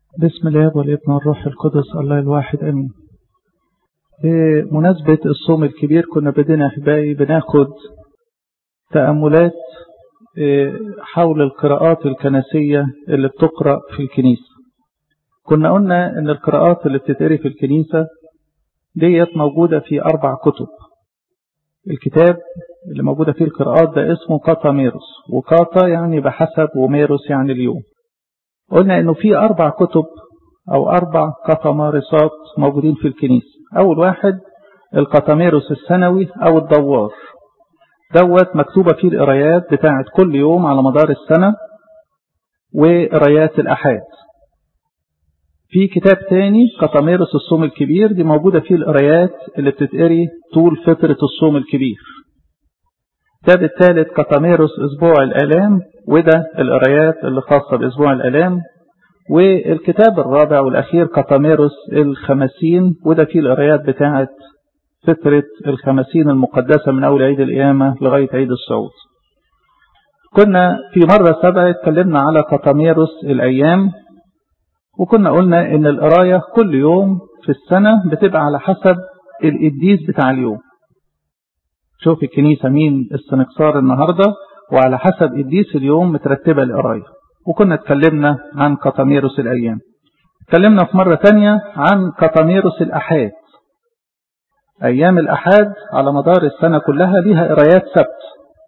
بسم الله والابن والروح القدس الله الواحد امين بمناسبة الصوم الكبير كنا بدينا احبائي بناخد تأملات حول القراءات الكنسية اللي بتقرأ في الكنيسة كنا قلنا ان القراءات اللي بتتقري في الكنيسة ديت موجودة في اربع كتب الكتاب اللي موجودة فيه القراءات ده اسمه قاطا ميروس وقاطا يعني بحسب وميروس يعني اليوم قلنا انه في اربع كتب او اربع قطمارسات موجودين في الكنيسة اول واحد القطميروس السنوي او الدوار دوت مكتوبة فيه القرايات بتاعت كل يوم على مدار السنة وقرايات الأحاد في كتاب تاني قطميروس الصوم الكبير دي موجودة فيه القرايات اللي بتتقري طول فترة الصوم الكبير الكتاب الثالث قطميروس أسبوع الآلام وده القرايات اللي خاصة بأسبوع الآلام والكتاب الرابع والأخير قطميروس الخمسين وده فيه القرايات بتاعت فترة الخمسين المقدسة من أول عيد القيامة لغاية عيد الصعود كنا في مرة سبعة اتكلمنا على قطميروس الأيام وكنا قلنا ان القراية كل يوم في السنة بتبقى على حسب القديس بتاع اليوم شوف الكنيسة مين السنكسار النهاردة وعلى حسب قديس اليوم مترتبة القراية وكنا اتكلمنا عن قطميروس الأيام اتكلمنا في مرة تانية عن قطميروس الأحاد أيام الأحاد على مدار السنة كلها ليها قرايات سبت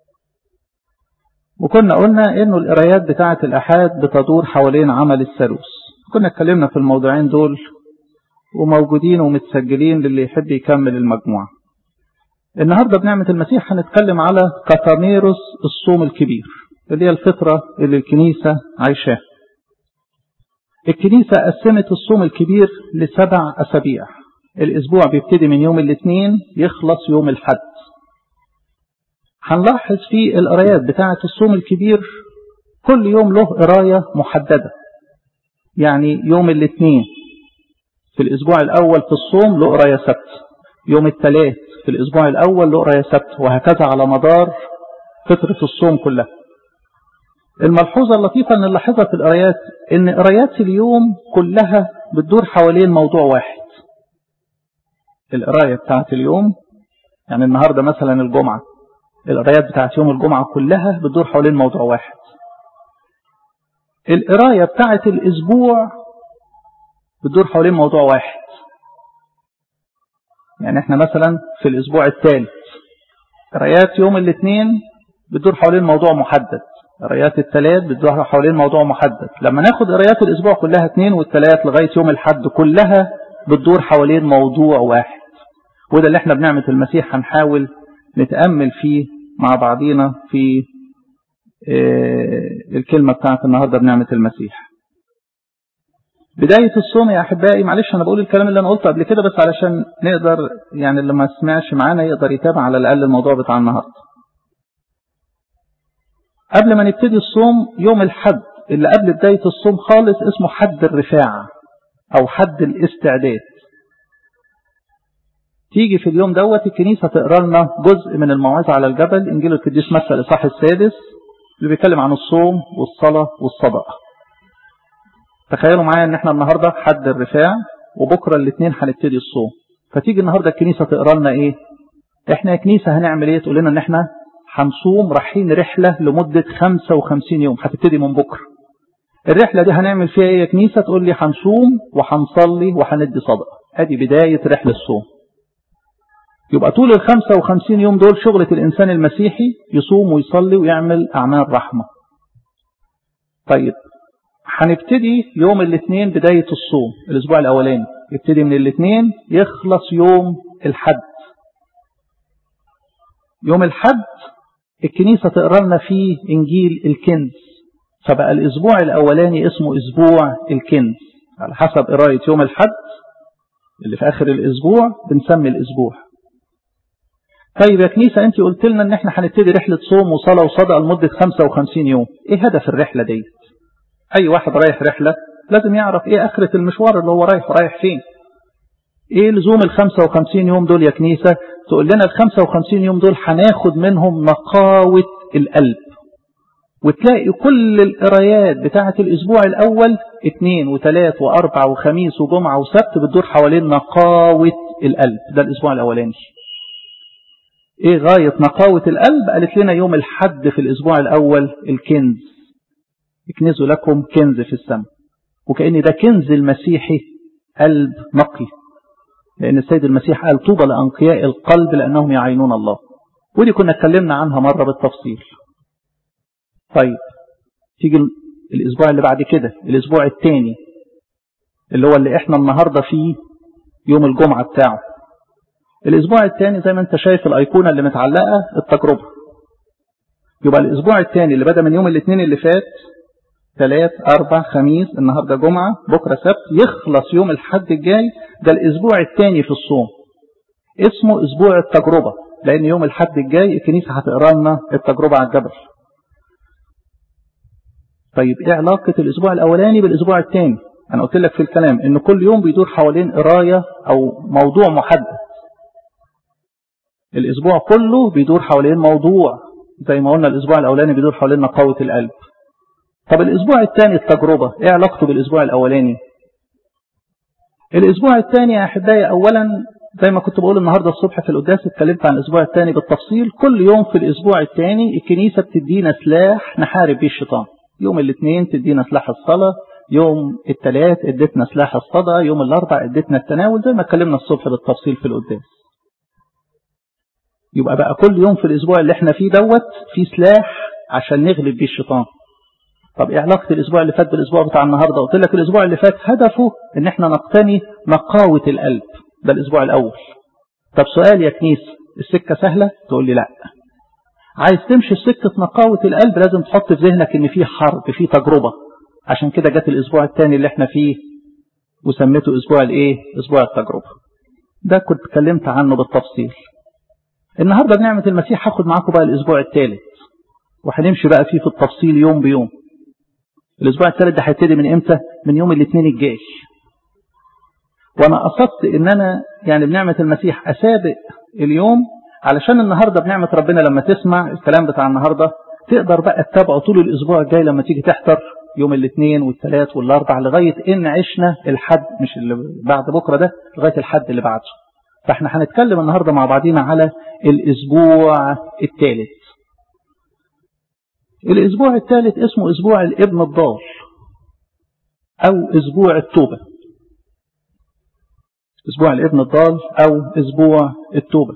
وكنا قلنا انه القرايات بتاعة الأحاد بتدور حوالين عمل الثالوث كنا اتكلمنا في الموضوعين دول وموجودين ومتسجلين للي يحب يكمل المجموعة النهاردة بنعمة المسيح هنتكلم على قطاميروس الصوم الكبير اللي هي الفترة اللي الكنيسة عايشاها الكنيسة قسمت الصوم الكبير لسبع أسابيع الأسبوع بيبتدي من يوم الاثنين يخلص يوم الحد هنلاحظ في القرايات بتاعة الصوم الكبير كل يوم له قراية محددة يعني يوم الاثنين في الأسبوع الأول في الصوم له قراية سبت يوم الثلاث في الأسبوع الأول له قراية سبت وهكذا على مدار فترة الصوم كلها الملحوظة اللطيفة أن نلاحظها في القرايات أن قرايات اليوم كلها بتدور حوالين موضوع واحد القراية بتاعت اليوم يعني النهاردة مثلا الجمعة القرايات بتاعت يوم الجمعة كلها بتدور حوالين موضوع واحد القراية بتاعت الأسبوع بتدور حوالين موضوع واحد يعني احنا مثلا في الأسبوع الثالث قرايات يوم الاثنين بتدور حوالين موضوع محدد قرايات الثلاث بتدور حوالين موضوع محدد لما ناخد قرايات الأسبوع كلها اثنين والثلاث لغاية يوم الحد كلها بتدور حوالين موضوع واحد وده اللي احنا بنعمة المسيح هنحاول نتأمل فيه مع بعضينا في الكلمة بتاعت النهاردة بنعمة المسيح بداية الصوم يا أحبائي معلش أنا بقول الكلام اللي أنا قلته قبل كده بس علشان نقدر يعني اللي ما سمعش معانا يقدر يتابع على الأقل الموضوع بتاع النهاردة قبل ما نبتدي الصوم يوم الحد اللي قبل بداية الصوم خالص اسمه حد الرفاعة أو حد الاستعداد تيجي في اليوم دوت الكنيسة تقرأ لنا جزء من الموعظة على الجبل إنجيل القديس متى الإصحاح السادس اللي بيتكلم عن الصوم والصلاة والصدقة تخيلوا معايا ان احنا النهاردة حد الرفاع وبكرة الاثنين هنبتدي الصوم فتيجي النهاردة الكنيسة تقرا لنا ايه احنا يا كنيسة هنعمل ايه تقول لنا ان احنا هنصوم رايحين رحلة لمدة 55 يوم هتبتدي من بكرة الرحلة دي هنعمل فيها ايه يا كنيسة تقول لي هنصوم وهنصلي وهندي صدقة ادي بداية رحلة الصوم يبقى طول ال 55 يوم دول شغلة الإنسان المسيحي يصوم ويصلي ويعمل أعمال رحمة طيب هنبتدي يوم الاثنين بداية الصوم الأسبوع الأولاني يبتدي من الاثنين يخلص يوم الحد يوم الحد الكنيسة تقرأ لنا فيه إنجيل الكنز فبقى الأسبوع الأولاني اسمه أسبوع الكنز على حسب قراية يوم الحد اللي في آخر الأسبوع بنسمي الأسبوع طيب يا كنيسة أنت قلت لنا أن احنا هنبتدي رحلة صوم وصلاة وصدقة لمدة 55 يوم إيه هدف الرحلة دي أي واحد رايح رحلة لازم يعرف إيه آخرة المشوار اللي هو رايح رايح فين إيه لزوم ال 55 يوم دول يا كنيسة تقول لنا ال 55 يوم دول هناخد منهم نقاوة القلب وتلاقي كل القرايات بتاعة الأسبوع الأول اثنين وثلاث وأربع وخميس وجمعة وسبت بتدور حوالين نقاوة القلب ده الأسبوع الأولاني ايه غاية نقاوة القلب قالت لنا يوم الحد في الأسبوع الأول الكنز اكنزوا لكم كنز في السماء وكأن ده كنز المسيحي قلب نقي لأن السيد المسيح قال طوبى لأنقياء القلب لأنهم يعينون الله ودي كنا اتكلمنا عنها مرة بالتفصيل طيب تيجي الأسبوع اللي بعد كده الأسبوع الثاني اللي هو اللي احنا النهاردة فيه يوم الجمعة بتاعه الأسبوع الثاني زي ما انت شايف الأيقونة اللي متعلقة التجربة يبقى الأسبوع الثاني اللي بدأ من يوم الاثنين اللي فات ثلاث أربع خميس النهاردة جمعة بكرة سبت يخلص يوم الحد الجاي ده الأسبوع الثاني في الصوم اسمه أسبوع التجربة لأن يوم الحد الجاي الكنيسة هتقرا لنا التجربة على الجبل طيب ايه علاقة الأسبوع الأولاني بالأسبوع الثاني أنا قلت لك في الكلام إن كل يوم بيدور حوالين قراية أو موضوع محدد الأسبوع كله بيدور حوالين موضوع زي ما قلنا الأسبوع الأولاني بيدور حوالين نقاوة القلب طب الأسبوع الثاني التجربة إيه علاقته بالأسبوع الأولاني الأسبوع الثاني يا أحبائي أولا زي ما كنت بقول النهاردة الصبح في القداس اتكلمت عن الأسبوع الثاني بالتفصيل كل يوم في الأسبوع الثاني الكنيسة بتدينا سلاح نحارب بيه الشيطان يوم الاثنين تدينا سلاح الصلاة يوم الثلاث اديتنا سلاح الصدى يوم الاربع اديتنا التناول زي ما اتكلمنا الصبح بالتفصيل في القداس يبقى بقى كل يوم في الاسبوع اللي احنا فيه دوت في سلاح عشان نغلب بيه الشيطان طب ايه علاقة الاسبوع اللي فات بالاسبوع بتاع النهاردة قلت لك الاسبوع اللي فات هدفه ان احنا نقتني نقاوة القلب ده الاسبوع الاول طب سؤال يا كنيس السكة سهلة تقول لي لا عايز تمشي سكة نقاوة القلب لازم تحط في ذهنك ان في حرب في تجربة عشان كده جت الاسبوع الثاني اللي احنا فيه وسميته اسبوع الايه اسبوع التجربة ده كنت اتكلمت عنه بالتفصيل النهاردة بنعمة المسيح هاخد معاكم بقى الاسبوع الثالث وهنمشي بقى فيه في التفصيل يوم بيوم الاسبوع الثالث ده هيبتدي من امتى من يوم الاثنين الجاي وانا قصدت ان انا يعني بنعمة المسيح اسابق اليوم علشان النهاردة بنعمة ربنا لما تسمع الكلام بتاع النهاردة تقدر بقى تتابعه طول الاسبوع الجاي لما تيجي تحضر يوم الاثنين والثلاث والاربع لغاية ان عشنا الحد مش اللي بعد بكرة ده لغاية الحد اللي بعده فاحنا هنتكلم النهاردة مع بعضينا على الاسبوع الثالث الاسبوع الثالث اسمه اسبوع الابن الضال او اسبوع التوبة اسبوع الابن الضال او اسبوع التوبة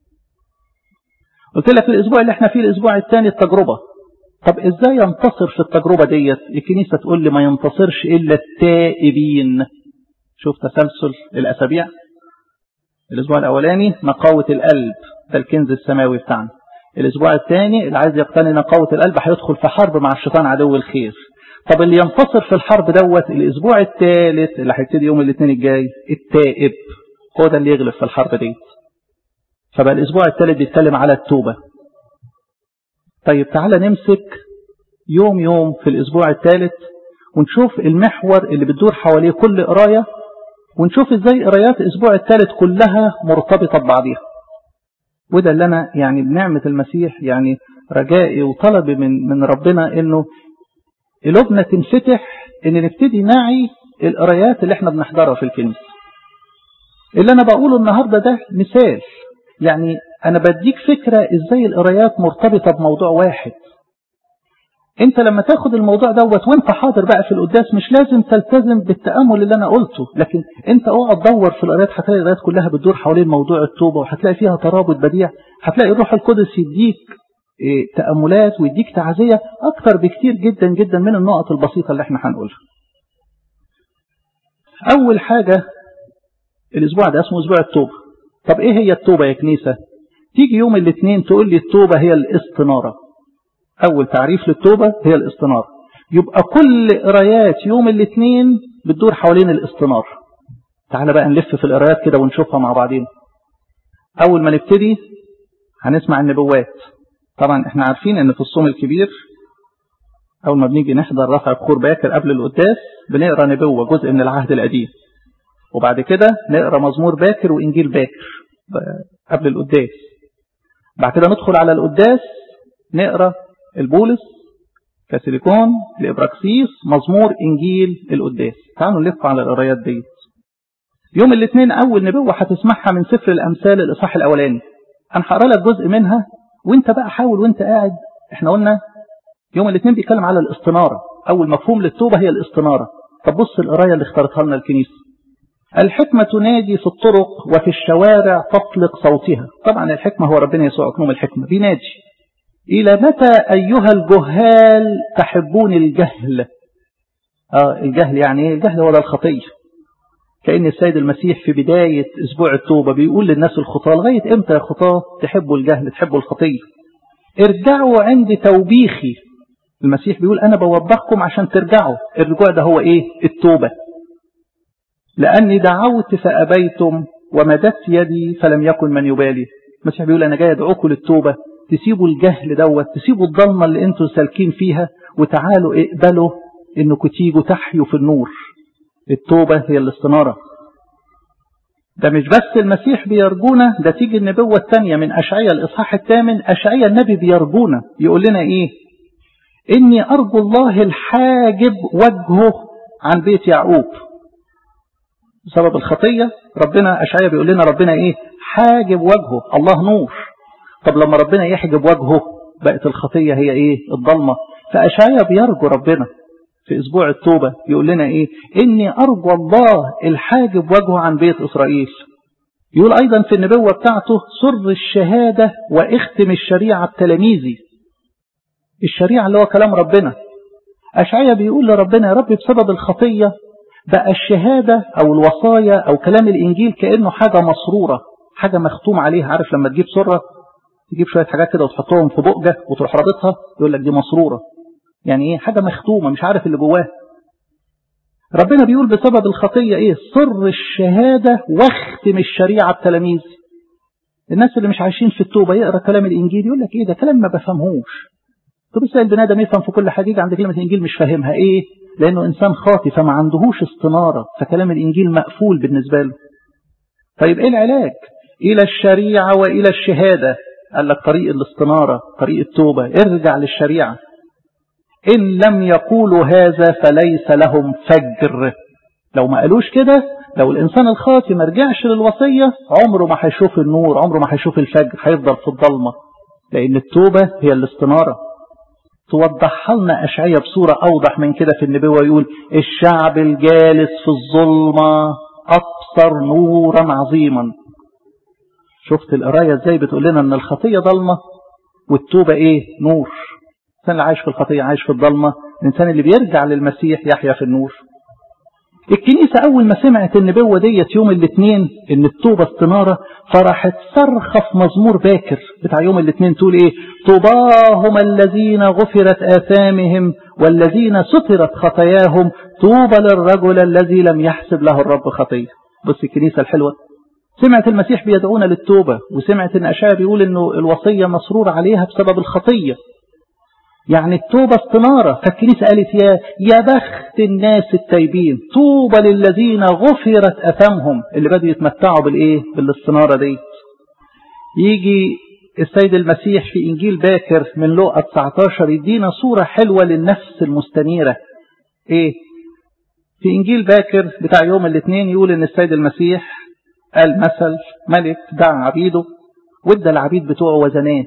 قلت لك الاسبوع اللي احنا فيه الاسبوع الثاني التجربة طب ازاي ينتصر في التجربة ديت الكنيسة تقول لي ما ينتصرش الا التائبين شوف تسلسل الاسابيع الاسبوع الاولاني نقاوة القلب ده الكنز السماوي بتاعنا الاسبوع الثاني اللي عايز يقتني نقاوة القلب هيدخل في حرب مع الشيطان عدو الخير طب اللي ينتصر في الحرب دوت الاسبوع الثالث اللي هيبتدي يوم الاثنين الجاي التائب هو ده اللي يغلب في الحرب دي فبقى الاسبوع الثالث بيتكلم على التوبة طيب تعالى نمسك يوم يوم في الاسبوع الثالث ونشوف المحور اللي بتدور حواليه كل قراية ونشوف ازاي قرايات الاسبوع الثالث كلها مرتبطة ببعضها وده اللي انا يعني بنعمة المسيح يعني رجائي وطلبي من من ربنا انه قلوبنا تنفتح ان نبتدي نعي القرايات اللي احنا بنحضرها في الكنيسة اللي انا بقوله النهاردة ده مثال يعني انا بديك فكرة ازاي القرايات مرتبطة بموضوع واحد انت لما تاخد الموضوع دوت وانت حاضر بقى في القداس مش لازم تلتزم بالتأمل اللي انا قلته لكن انت اقعد دور في القرايات هتلاقي القرايات كلها بتدور حوالين موضوع التوبة وهتلاقي فيها ترابط بديع هتلاقي الروح القدس يديك اه تأملات ويديك تعزية اكتر بكتير جدا جدا من النقط البسيطة اللي احنا هنقولها اول حاجة الاسبوع ده اسمه اسبوع التوبة طب ايه هي التوبة يا كنيسة تيجي يوم الاثنين تقول لي التوبة هي الاستنارة أول تعريف للتوبة هي الاستنارة يبقى كل قرايات يوم الاثنين بتدور حوالين الاستنارة تعال بقى نلف في القرايات كده ونشوفها مع بعضين أول ما نبتدي هنسمع النبوات طبعا احنا عارفين ان في الصوم الكبير أول ما بنيجي نحضر رفع بخور باكر قبل القداس بنقرا نبوة جزء من العهد القديم وبعد كده نقرا مزمور باكر وإنجيل باكر قبل القداس بعد كده ندخل على القداس نقرا البولس كاسيليكون الإبراكسيس مزمور إنجيل القداس تعالوا نلف على القرايات دي يوم الاثنين أول نبوة هتسمعها من سفر الأمثال الإصحاح الأولاني أنا هقرا لك جزء منها وأنت بقى حاول وأنت قاعد إحنا قلنا يوم الاثنين بيتكلم على الاستنارة أول مفهوم للتوبة هي الاستنارة طب بص القراية اللي اختارتها لنا الكنيسة الحكمة تنادي في الطرق وفي الشوارع تطلق صوتها طبعا الحكمة هو ربنا يسوع أكنوم الحكمة بينادي إلى متى أيها الجهال تحبون الجهل آه الجهل يعني إيه الجهل هو الخطية كأن السيد المسيح في بداية أسبوع التوبة بيقول للناس الخطاة لغاية إمتى يا خطاة تحبوا الجهل تحبوا الخطية ارجعوا عند توبيخي المسيح بيقول أنا بوبخكم عشان ترجعوا الرجوع ده هو إيه التوبة لأني دعوت فأبيتم ومددت يدي فلم يكن من يبالي المسيح بيقول أنا جاي أدعوكم للتوبة تسيبوا الجهل دوت تسيبوا الضلمة اللي انتوا سالكين فيها وتعالوا اقبلوا انكم تيجوا تحيوا في النور التوبة هي الاستنارة ده مش بس المسيح بيرجونا ده تيجي النبوة الثانية من أشعية الإصحاح الثامن أشعية النبي بيرجونا يقول لنا إيه إني أرجو الله الحاجب وجهه عن بيت يعقوب بسبب الخطية ربنا أشعية بيقول لنا ربنا إيه حاجب وجهه الله نور طب لما ربنا يحجب وجهه بقت الخطية هي إيه الضلمة فأشعية بيرجو ربنا في أسبوع التوبة يقول لنا إيه إني أرجو الله الحاجب وجهه عن بيت إسرائيل يقول أيضا في النبوة بتاعته سر الشهادة واختم الشريعة بتلاميذي الشريعة اللي هو كلام ربنا أشعية بيقول لربنا يا رب بسبب الخطية بقى الشهادة أو الوصايا أو كلام الإنجيل كأنه حاجة مسرورة حاجة مختوم عليها عارف لما تجيب سرة تجيب شوية حاجات كده وتحطهم في بقجة وتروح رابطها يقول لك دي مسرورة يعني ايه حاجة مختومة مش عارف اللي جواها ربنا بيقول بسبب الخطية ايه سر الشهادة واختم الشريعة بتلاميذ الناس اللي مش عايشين في التوبة يقرأ كلام الإنجيل يقول لك ايه ده كلام ما بفهمهوش طب ازاي البني ادم يفهم في كل حاجة عند كلمة الإنجيل مش فاهمها ايه لأنه إنسان خاطي فما عندهوش استنارة فكلام الإنجيل مقفول بالنسبة له طيب ايه العلاج إلى الشريعة وإلى الشهادة قال لك طريق الاستنارة طريق التوبة ارجع للشريعة إن لم يقولوا هذا فليس لهم فجر لو ما قالوش كده لو الإنسان الخاطي ما رجعش للوصية عمره ما هيشوف النور عمره ما هيشوف الفجر هيفضل في الضلمة لأن التوبة هي الاستنارة توضحها لنا أشعية بصورة أوضح من كده في النبوة يقول الشعب الجالس في الظلمة أبصر نورا عظيما شفت القراية ازاي بتقول لنا ان الخطية ضلمة والتوبة ايه نور الانسان اللي عايش في الخطية عايش في الضلمة الانسان اللي بيرجع للمسيح يحيا في النور الكنيسة اول ما سمعت النبوة ديت يوم الاثنين ان التوبة استنارة فرحت صرخة في مزمور باكر بتاع يوم الاثنين تقول ايه طوباهم الذين غفرت آثامهم والذين سترت خطاياهم طوبى للرجل الذي لم يحسب له الرب خطية بص الكنيسة الحلوة سمعت المسيح بيدعونا للتوبة وسمعت ان أشعيا بيقول انه الوصية مسرور عليها بسبب الخطية يعني التوبة استنارة فالكنيسة قالت يا يا بخت الناس التايبين طوبى للذين غفرت أثامهم اللي بدوا يتمتعوا بالإيه بالاستنارة دي يجي السيد المسيح في إنجيل باكر من لقى 19 يدينا صورة حلوة للنفس المستنيرة إيه في إنجيل باكر بتاع يوم الاثنين يقول إن السيد المسيح قال مثل ملك دعا عبيده وادى العبيد بتوعه وزنات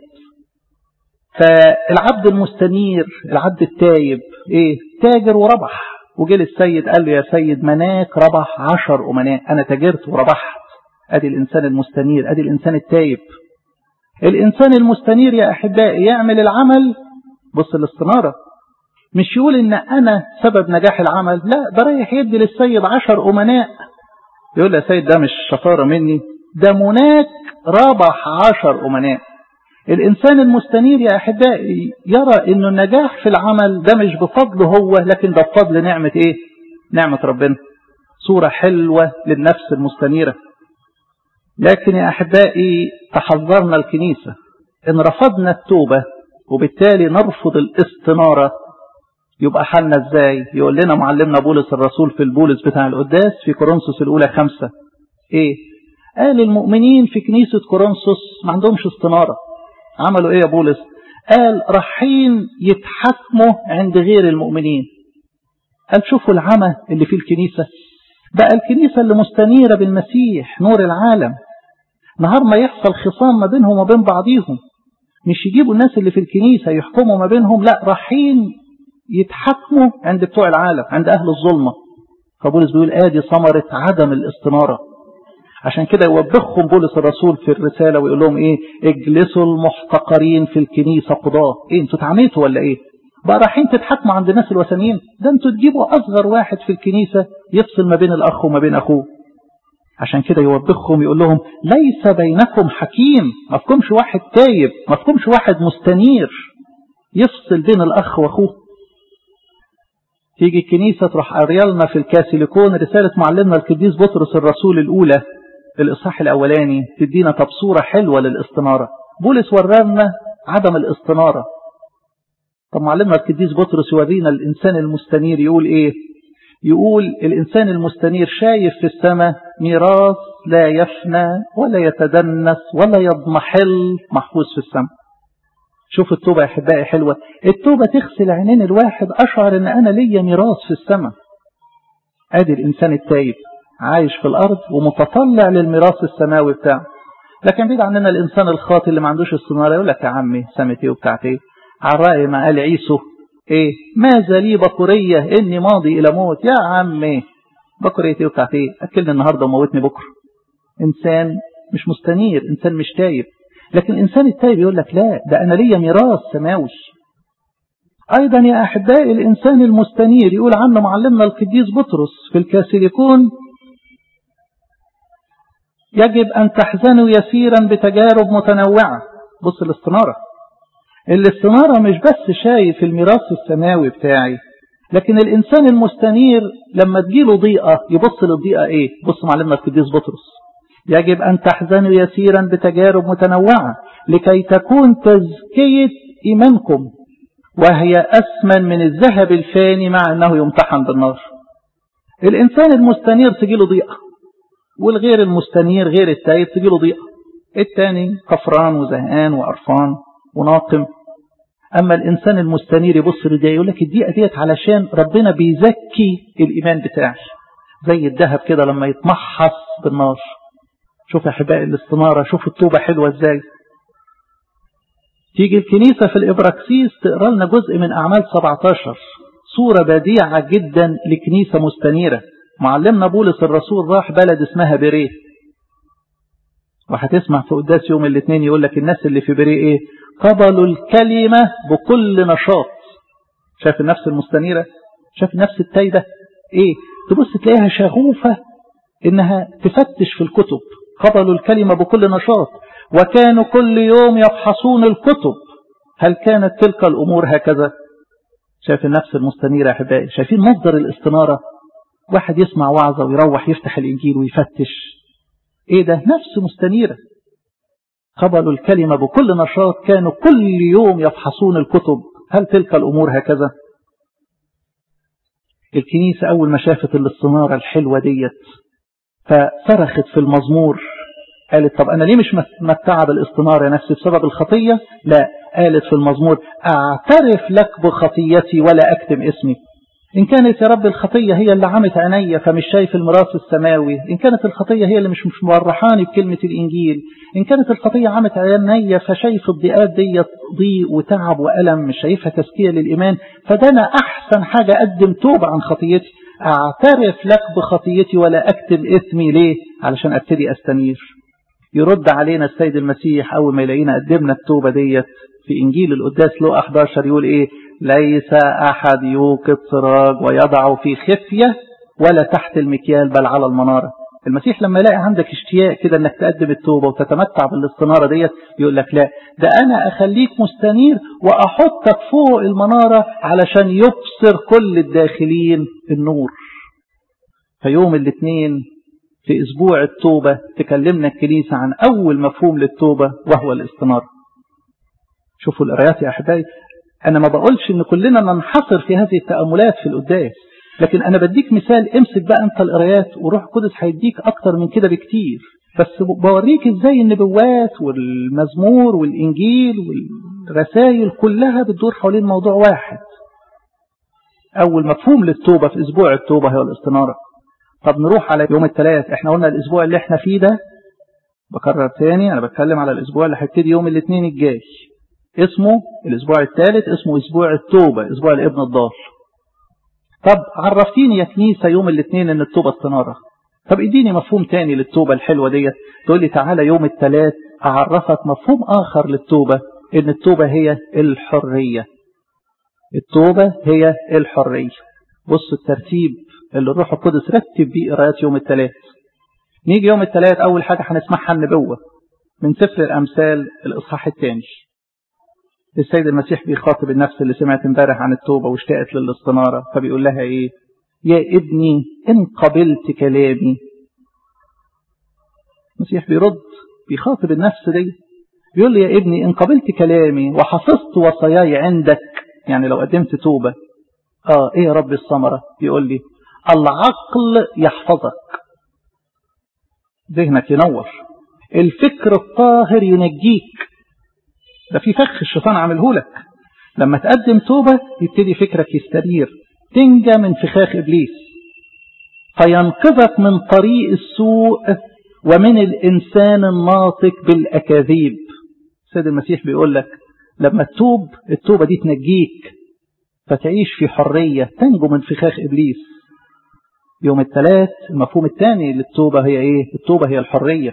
فالعبد المستنير العبد التايب ايه تاجر وربح وجه للسيد قال له يا سيد مناك ربح عشر أمناء أنا تاجرت وربحت أدي الإنسان المستنير أدي الإنسان التايب الإنسان المستنير يا أحبائي يعمل العمل بص الاستنارة مش يقول إن أنا سبب نجاح العمل لا ده رايح يدي للسيد عشر أمناء يقول له يا سيد ده مش شطارة مني ده مناك ربح عشر أمناء الإنسان المستنير يا أحبائي يرى أنه النجاح في العمل ده مش بفضله هو لكن ده بفضل نعمة إيه نعمة ربنا صورة حلوة للنفس المستنيرة لكن يا أحبائي تحذرنا الكنيسة إن رفضنا التوبة وبالتالي نرفض الاستنارة يبقى حالنا ازاي يقول لنا معلمنا بولس الرسول في البولس بتاع القداس في كورنثوس الأولى خمسة ايه قال المؤمنين في كنيسة كورنثوس ما عندهمش استنارة عملوا ايه يا بولس قال رايحين يتحكموا عند غير المؤمنين قال شوفوا العمى اللي في الكنيسة بقى الكنيسة اللي مستنيرة بالمسيح نور العالم نهار ما يحصل خصام ما بينهم وبين بعضيهم مش يجيبوا الناس اللي في الكنيسة يحكموا ما بينهم لا رايحين يتحكموا عند بتوع العالم عند أهل الظلمة فبولس بيقول آدي ثمرة عدم الاستنارة عشان كده يوبخهم بولس الرسول في الرسالة ويقول لهم ايه اجلسوا المحتقرين في الكنيسة قضاة ايه انتوا اتعميتوا ولا ايه بقى رايحين تتحكموا عند الناس الوثنيين ده انتوا تجيبوا اصغر واحد في الكنيسة يفصل ما بين الاخ وما بين اخوه عشان كده يوبخهم يقول لهم ليس بينكم حكيم ما فيكمش واحد تايب ما فيكمش واحد مستنير يفصل بين الاخ واخوه تيجي الكنيسة تروح أريالنا في الكاسيليكون رسالة معلمنا القديس بطرس الرسول الأولى الإصحاح الأولاني تدينا تبصورة حلوة للاستنارة بولس ورانا عدم الاستنارة طب معلمنا القديس بطرس يورينا الإنسان المستنير يقول إيه يقول الإنسان المستنير شايف في السماء ميراث لا يفنى ولا يتدنس ولا يضمحل محفوظ في السماء شوف التوبة يا أحبائي حلوة التوبة تغسل عينين الواحد أشعر أن أنا ليا ميراث في السماء أدي الإنسان التايب عايش في الأرض ومتطلع للميراث السماوي بتاعه لكن بعيد عننا الإنسان الخاطئ اللي ما عندوش استنارة يقول لك يا عمي سمتي وبتاعتي على رأي ما قال عيسو إيه ماذا لي بقرية إني ماضي إلى موت يا عمي بقريتي وبتاعتي أكلني النهاردة وموتني بكرة إنسان مش مستنير إنسان مش تايب لكن الإنسان التايب يقول لك لا ده أنا ليا ميراث سماوي أيضا يا أحبائي الإنسان المستنير يقول عنه معلمنا القديس بطرس في الكاسيليكون يجب أن تحزنوا يسيرا بتجارب متنوعة بص الاستنارة الاستنارة مش بس شايف الميراث السماوي بتاعي لكن الإنسان المستنير لما تجيله ضيقة يبص للضيقة إيه بص معلمنا القديس بطرس يجب أن تحزنوا يسيرا بتجارب متنوعة لكي تكون تزكية إيمانكم وهي أثمن من الذهب الفاني مع أنه يمتحن بالنار الإنسان المستنير تجيله ضيقة والغير المستنير غير التايب تجيله ضيقة التاني كفران وزهقان وقرفان وناقم أما الإنسان المستنير يبص للضيقة يقول لك الضيقة ديت علشان ربنا بيزكي الإيمان بتاعي زي الذهب كده لما يتمحص بالنار شوف يا أحبائي الاستنارة شوف التوبة حلوة ازاي تيجي الكنيسة في الإبراكسيس تقرأ لنا جزء من أعمال 17 صورة بديعة جدا لكنيسة مستنيرة معلمنا بولس الرسول راح بلد اسمها بريه وهتسمع في قداس يوم الاثنين يقول لك الناس اللي في بريه ايه قبلوا الكلمة بكل نشاط شايف النفس المستنيرة شايف النفس التايبة ايه تبص تلاقيها شغوفة انها تفتش في الكتب قبلوا الكلمة بكل نشاط وكانوا كل يوم يفحصون الكتب هل كانت تلك الأمور هكذا شايف النفس المستنيرة يا أحبائي شايفين مصدر الاستنارة واحد يسمع وعظة ويروح يفتح الإنجيل ويفتش إيه ده نفس مستنيرة قبلوا الكلمة بكل نشاط كانوا كل يوم يفحصون الكتب هل تلك الأمور هكذا الكنيسة أول ما شافت الاستنارة الحلوة ديت فصرخت في المزمور قالت طب أنا ليه مش متمتعة بالاستنارة يا نفسي بسبب الخطية لا قالت في المزمور أعترف لك بخطيتي ولا أكتم اسمي إن كانت يا رب الخطية هي اللي عمت عينيا فمش شايف الميراث السماوي إن كانت الخطية هي اللي مش مش مورحاني بكلمة الإنجيل إن كانت الخطية عمت عينيا فشايف الضيقات دي ضيق وتعب وألم مش شايفها تزكية للإيمان فده أنا أحسن حاجة أقدم توبة عن خطيتي أعترف لك بخطيتي ولا أكتب إثمي ليه علشان أبتدي أستنير يرد علينا السيد المسيح أول ما يلاقينا قدمنا التوبة ديت في إنجيل القداس له 11 يقول إيه ليس أحد يوقد سراج ويضع في خفية ولا تحت المكيال بل على المنارة المسيح لما يلاقي عندك اشتياق كده انك تقدم التوبة وتتمتع بالاستنارة ديت يقول لك لا ده انا اخليك مستنير واحطك فوق المنارة علشان يبصر كل الداخلين النور فيوم الاثنين في اسبوع التوبة تكلمنا الكنيسة عن اول مفهوم للتوبة وهو الاستنارة شوفوا القرايات يا احبائي انا ما بقولش ان كلنا ننحصر في هذه التأملات في القداس لكن انا بديك مثال امسك بقى انت القرايات وروح القدس هيديك اكتر من كده بكتير بس بوريك ازاي النبوات والمزمور والانجيل رسائل كلها بتدور حوالين موضوع واحد أول مفهوم للتوبة في أسبوع التوبة هي الاستنارة طب نروح على يوم الثلاث احنا قلنا الأسبوع اللي احنا فيه ده بكرر تاني أنا بتكلم على الأسبوع اللي هيبتدي يوم الاثنين الجاي اسمه الأسبوع الثالث اسمه أسبوع التوبة أسبوع الابن الضال طب عرفتيني يا كنيسة يوم الاثنين ان التوبة استنارة طب اديني مفهوم تاني للتوبة الحلوة ديت تقول لي تعالى يوم الثلاث اعرفك مفهوم اخر للتوبة ان التوبة هي الحرية التوبة هي الحرية بص الترتيب اللي الروح القدس رتب بيه قراءات يوم الثلاث نيجي يوم الثلاث اول حاجة هنسمعها النبوة من سفر الامثال الاصحاح الثاني السيد المسيح بيخاطب النفس اللي سمعت امبارح عن التوبة واشتاقت للاستنارة فبيقول لها ايه يا ابني ان قبلت كلامي المسيح بيرد بيخاطب النفس دي بيقول لي يا ابني ان قبلت كلامي وحفظت وصاياي عندك يعني لو قدمت توبة اه ايه يا رب الثمرة يقول لي العقل يحفظك ذهنك ينور الفكر الطاهر ينجيك ده في فخ الشيطان عامله لك لما تقدم توبة يبتدي فكرك يسترير تنجى من فخاخ إبليس فينقذك من طريق السوء ومن الإنسان الناطق بالأكاذيب سيد المسيح بيقول لك لما تتوب التوبة دي تنجيك فتعيش في حرية تنجو من فخاخ إبليس يوم الثلاث المفهوم الثاني للتوبة هي إيه التوبة هي الحرية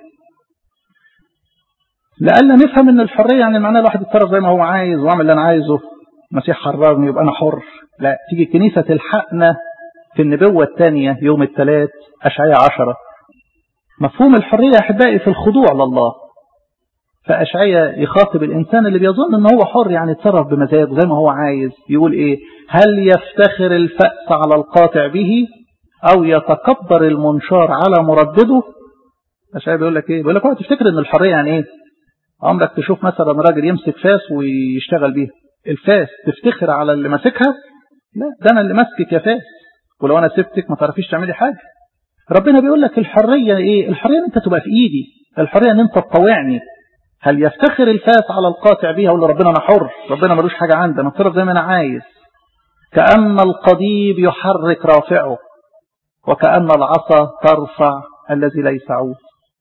لألا نفهم ان الحرية يعني معناه الواحد يتصرف زي ما هو عايز واعمل اللي انا عايزه المسيح حررني يبقى انا حر لا تيجي الكنيسة تلحقنا في النبوة الثانية يوم الثلاث أشعية عشرة مفهوم الحرية أحبائي في الخضوع لله فأشعية يخاطب الإنسان اللي بيظن ان هو حر يعني يتصرف بمزاجه زي ما هو عايز يقول إيه هل يفتخر الفأس على القاطع به أو يتكبر المنشار على مردده أشعية بيقول لك إيه بيقول لك تفتكر ان الحرية يعني إيه عمرك تشوف مثلا راجل يمسك فاس ويشتغل بيها الفاس تفتخر على اللي ماسكها لا ده انا اللي ماسكك يا فاس ولو انا سبتك ما تعرفيش تعملي حاجه ربنا بيقول لك الحريه ايه الحريه ان انت تبقى في ايدي الحريه ان انت تطوعني هل يفتخر الفاس على القاطع بيها ولا ربنا انا حر ربنا ملوش حاجه عندي انا اتصرف زي ما انا عايز كأن القضيب يحرك رافعه وكأن العصا ترفع الذي ليس عود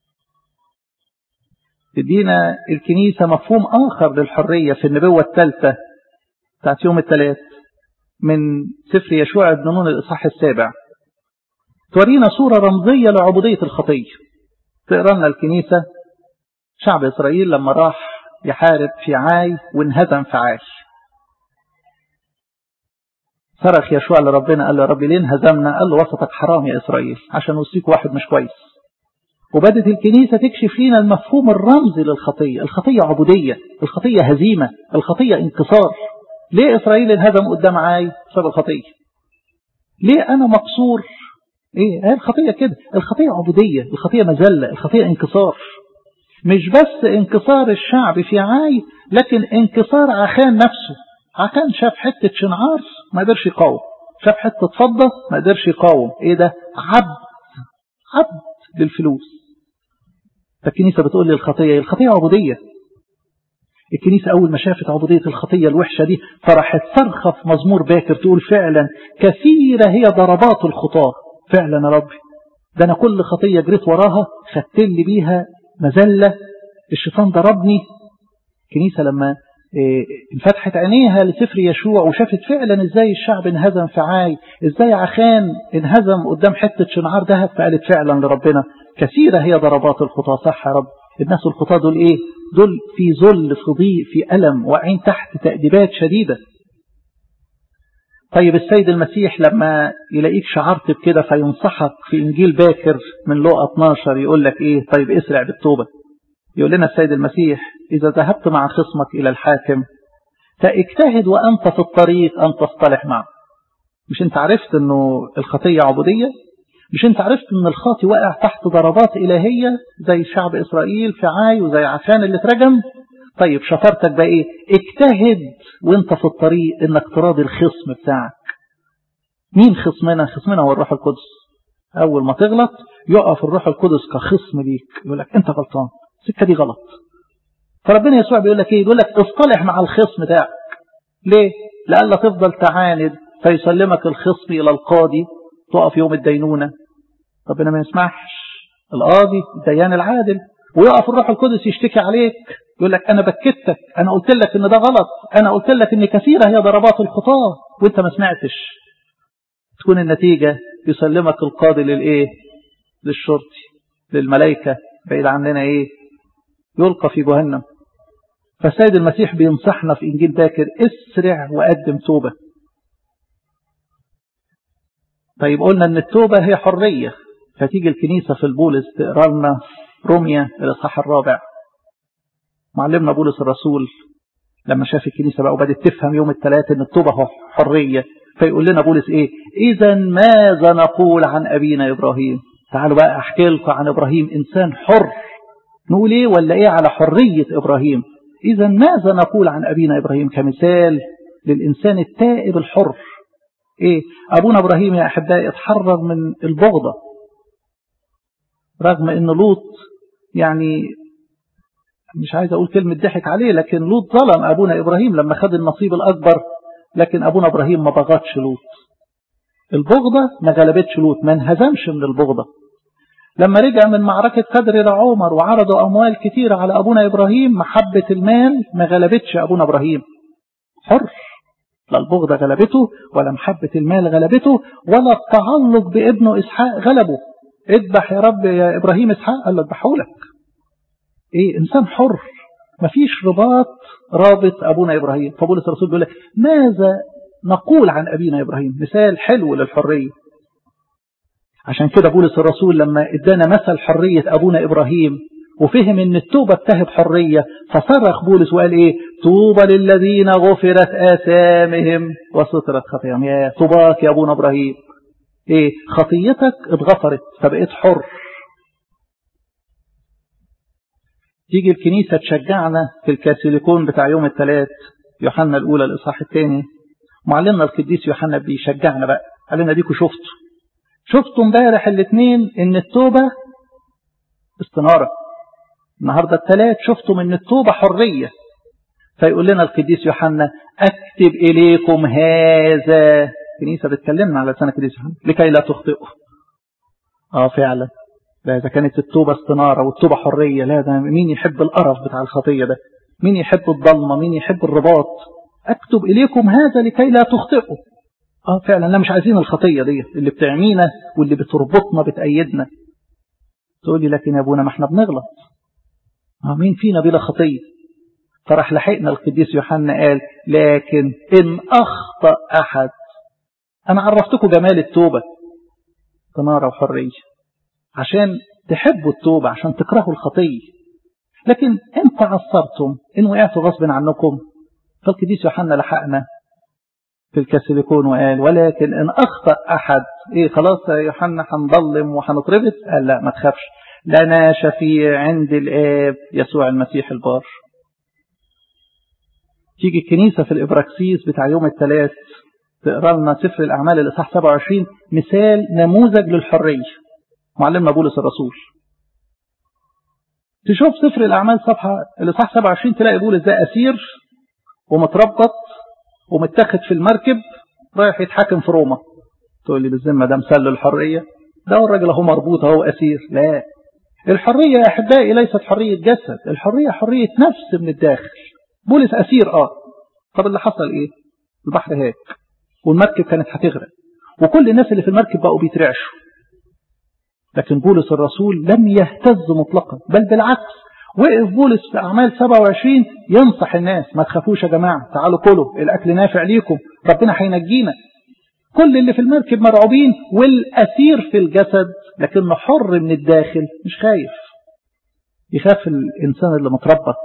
تدينا الكنيسة مفهوم آخر للحرية في النبوة الثالثة بتاعت يوم الثلاث من سفر يشوع بن نون الإصحاح السابع تورينا صورة رمزية لعبودية الخطية تقرا لنا الكنيسة شعب إسرائيل لما راح يحارب في عاي وانهزم في عاي صرخ يشوع لربنا قال له يا رب ليه انهزمنا قال له وسطك حرام يا إسرائيل عشان وصيك واحد مش كويس وبدت الكنيسة تكشف لنا المفهوم الرمزي للخطية الخطية عبودية الخطية هزيمة الخطية انتصار ليه إسرائيل انهزم قدام عاي بسبب الخطية ليه أنا مقصور إيه هي الخطية كده الخطية عبودية الخطية مزلة الخطية انكسار مش بس انكسار الشعب في عاي لكن انكسار عخان نفسه عخان شاف حتة شنعار ما قدرش يقاوم شاف حتة فضة ما قدرش يقاوم ايه ده عبد عبد للفلوس فالكنيسة بتقول لي الخطية الخطية عبودية الكنيسة أول ما شافت عبودية الخطية الوحشة دي فرحت صرخة في مزمور باكر تقول فعلا كثيرة هي ضربات الخطاة فعلا يا ربي ده أنا كل خطية جريت وراها خدت لي بيها مزلة الشيطان ضربني الكنيسة لما انفتحت عينيها لسفر يشوع وشافت فعلا ازاي الشعب انهزم في عاي ازاي عخان انهزم قدام حتة شنعار ذهب فقالت فعلا لربنا كثيرة هي ضربات الخطاة صح يا رب الناس الخطاة دول ايه دول في ذل في ضيق في ألم واقعين تحت تأديبات شديدة طيب السيد المسيح لما يلاقيك شعرت بكده فينصحك في إنجيل باكر من لقى 12 يقول لك ايه طيب اسرع بالتوبة يقول لنا السيد المسيح إذا ذهبت مع خصمك إلى الحاكم فاجتهد وأنت في الطريق أن تصطلح معه مش انت عرفت انه الخطية عبودية مش انت عرفت ان الخاطي واقع تحت ضربات إلهية زي شعب إسرائيل في عاي وزي عشان اللي اترجم طيب شطارتك بقى ايه اجتهد وانت في الطريق انك تراضي الخصم بتاعك مين خصمنا خصمنا هو الروح القدس اول ما تغلط يقف الروح القدس كخصم ليك يقول لك انت غلطان السكه دي غلط فربنا يسوع بيقول لك ايه بيقول لك اصطلح مع الخصم بتاعك ليه لألا تفضل تعاند فيسلمك الخصم إلى القاضي تقف يوم الدينونة ربنا ما يسمحش القاضي الديان العادل ويقف الروح القدس يشتكي عليك يقول لك أنا بكتك أنا قلت لك إن ده غلط أنا قلت لك إن كثيرة هي ضربات الخطاة وإنت ما سمعتش تكون النتيجة يسلمك القاضي للإيه للشرطي للملائكة بعيد عننا إيه يلقى في جهنم فالسيد المسيح بينصحنا في إنجيل باكر اسرع وقدم توبة طيب قلنا ان التوبة هي حرية فتيجي الكنيسة في البولس تقرا لنا روميا الإصحاح الرابع معلمنا بولس الرسول لما شاف الكنيسة بقى وبدت تفهم يوم الثلاث ان التوبة حرية فيقول لنا بولس ايه اذا ماذا نقول عن ابينا ابراهيم تعالوا بقى احكي لكم عن ابراهيم انسان حر نقول ايه ولا ايه على حرية ابراهيم اذا ماذا نقول عن ابينا ابراهيم كمثال للانسان التائب الحر ايه ابونا ابراهيم يا احبائي اتحرر من البغضة رغم ان لوط يعني مش عايز اقول كلمة ضحك عليه لكن لوط ظلم ابونا ابراهيم لما خد النصيب الاكبر لكن ابونا ابراهيم ما بغضش لوط البغضة ما غلبتش لوط ما انهزمش من البغضة لما رجع من معركة قدر إلى عمر وعرضوا أموال كتيرة على أبونا إبراهيم محبة المال ما غلبتش أبونا إبراهيم حر لا البغضة غلبته ولا محبة المال غلبته ولا التعلق بابنه إسحاق غلبه اذبح يا رب يا إبراهيم إسحاق قال له اذبحه لك إيه إنسان حر مفيش رباط رابط أبونا إبراهيم فبولس الرسول بيقول لك ماذا نقول عن أبينا إبراهيم مثال حلو للحرية عشان كده بولس الرسول لما ادانا مثل حرية أبونا إبراهيم وفهم ان التوبة بتهب حرية فصرخ بولس وقال ايه توبة للذين غفرت آثامهم وسترت خطاياهم يا طوباك يا أبونا إبراهيم ايه خطيتك اتغفرت فبقيت حر تيجي الكنيسة تشجعنا في الكاثوليكون بتاع يوم الثلاث يوحنا الأولى الإصحاح الثاني معلمنا القديس يوحنا بيشجعنا بقى قال لنا ديكوا شفتوا شفتوا امبارح الاثنين ان التوبة استنارة النهاردة الثلاث شفتم ان التوبة حرية فيقول لنا القديس يوحنا اكتب اليكم هذا كنيسة بتكلمنا على سنة القديس يوحنا لكي لا تخطئوا اه فعلا لا إذا كانت التوبة استنارة والتوبة حرية لا ده مين يحب القرف بتاع الخطية ده مين يحب الضلمة مين يحب الرباط أكتب إليكم هذا لكي لا تخطئوا آه فعلا لا مش عايزين الخطية دي اللي بتعمينا واللي بتربطنا بتأيدنا تقول لي لكن يا أبونا ما احنا بنغلط آه مين فينا بلا خطية فراح لحقنا القديس يوحنا قال لكن إن أخطأ أحد أنا عرفتكم جمال التوبة تنارة وحرية عشان تحبوا التوبة عشان تكرهوا الخطية لكن إن تعثرتم إن وقعتوا غصب عنكم فالقديس يوحنا لحقنا في الكاثوليكون وقال ولكن إن أخطأ أحد إيه خلاص يا يوحنا هنضلم وهنتربط قال لا ما تخافش لنا شفيع عند الآب يسوع المسيح البار تيجي الكنيسة في الإبراكسيس بتاع يوم الثلاث تقرا لنا سفر الأعمال الإصحاح 27 مثال نموذج للحرية معلمنا بولس الرسول تشوف سفر الأعمال صفحة الإصحاح 27 تلاقي بولس ده أسير ومتربط ومتاخد في المركب رايح يتحاكم في روما تقول لي بالذمة ده مثال للحرية ده الراجل اهو مربوط اهو أسير لا الحرية يا أحبائي ليست حرية جسد الحرية حرية نفس من الداخل بولس أسير اه طب اللي حصل ايه البحر هاك والمركب كانت هتغرق وكل الناس اللي في المركب بقوا بيترعشوا لكن بولس الرسول لم يهتز مطلقا بل بالعكس وقف بولس في أعمال 27 ينصح الناس ما تخافوش يا جماعة تعالوا كلوا الأكل نافع ليكم ربنا هينجينا كل اللي في المركب مرعوبين والأسير في الجسد لكنه حر من الداخل مش خايف يخاف الإنسان اللي متربط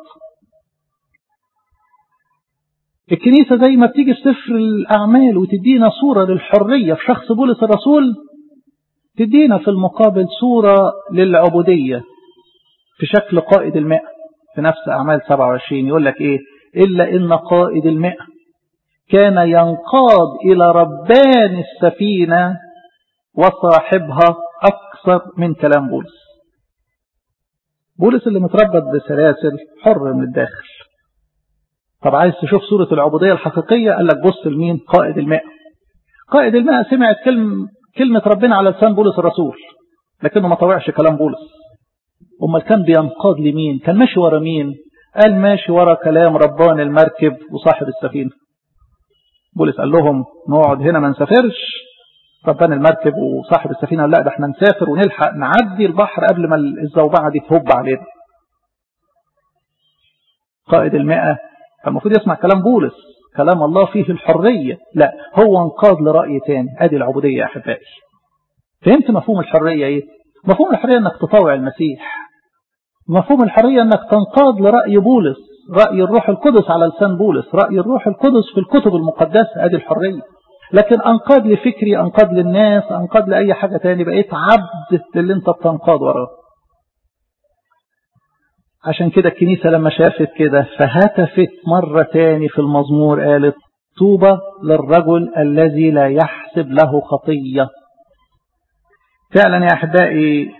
الكنيسة زي ما بتيجي في سفر الأعمال وتدينا صورة للحرية في شخص بولس الرسول تدينا في المقابل صورة للعبودية في شكل قائد المئة في نفس أعمال 27 يقول لك إيه إلا إن قائد المئة كان ينقاد إلى ربان السفينة وصاحبها أكثر من كلام بولس بولس اللي متربط بسلاسل حر من الداخل طب عايز تشوف صورة العبودية الحقيقية قال لك بص لمين قائد الماء قائد الماء سمعت كلمة, كلمة ربنا على لسان بولس الرسول لكنه ما طوعش كلام بولس امال كان بينقاد لمين كان ماشي ورا مين قال ماشي ورا كلام ربان المركب وصاحب السفينة بولس قال لهم نقعد هنا ما نسافرش ربان المركب وصاحب السفينة لا ده احنا نسافر ونلحق نعدي البحر قبل ما الزوبعة دي تهب علينا قائد المئة المفروض يسمع كلام بولس كلام الله فيه الحرية لا هو انقاد لرأي تاني ادي العبودية يا احبائي فهمت مفهوم الحرية ايه مفهوم الحرية انك تطاوع المسيح مفهوم الحرية انك تنقاد لرأي بولس رأي الروح القدس على لسان بولس رأي الروح القدس في الكتب المقدسة ادي الحرية لكن انقاد لفكري انقاد للناس انقاد لأي حاجة تاني بقيت عبد اللي انت بتنقاد وراه عشان كده الكنيسة لما شافت كده فهتفت مرة تاني في المزمور قالت طوبى للرجل الذي لا يحسب له خطية فعلا يا أحبائي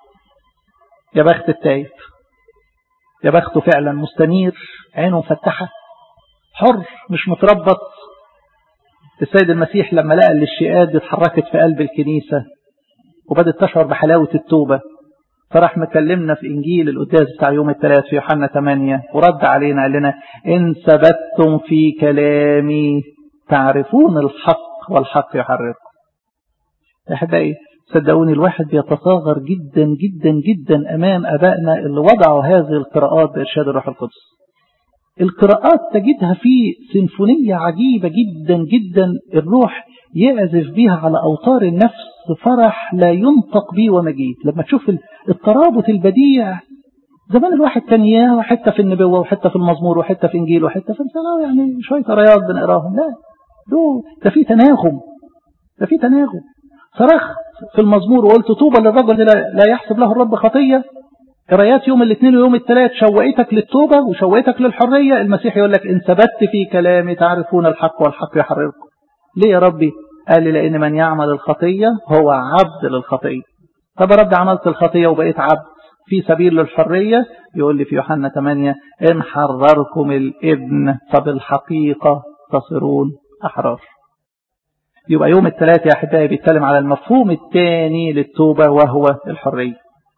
يا بخت التايب يا بخته فعلا مستنير عينه مفتحة حر مش متربط السيد المسيح لما لقى الاشياءات دي اتحركت في قلب الكنيسة وبدت تشعر بحلاوة التوبة فراح مكلمنا في إنجيل القداس بتاع يوم الثلاث في يوحنا 8 ورد علينا قال لنا إن ثبتتم في كلامي تعرفون الحق والحق يحرركم يا أحبائي صدقوني الواحد بيتصاغر جدا جدا جدا أمام أبائنا اللي وضعوا هذه القراءات بإرشاد الروح القدس القراءات تجدها في سيمفونية عجيبة جدا جدا الروح يعزف بيها على أوتار النفس فرح لا ينطق به ومجيد لما تشوف الترابط البديع زمان الواحد كان ياه حتة في النبوة وحتة في المزمور وحتة في إنجيل وحتة في الصلاة يعني شوية قرايات بنقراهم لا دو ده في تناغم ده في تناغم صرخت في المزمور وقلت طوبى للرجل لا يحسب له الرب خطية قرايات يوم الاثنين ويوم الثلاث شوقتك للتوبة وشوقتك للحرية المسيح يقول لك إن ثبت في كلامي تعرفون الحق والحق يحرركم ليه يا ربي قال لي لأن من يعمل الخطية هو عبد للخطية طب يا رب عملت الخطية وبقيت عبد في سبيل للحرية يقول لي في يوحنا 8 إن حرركم الابن فبالحقيقة تصيرون أحرار يبقى يوم الثلاث يا أحبائي بيتكلم على المفهوم الثاني للتوبة وهو الحرية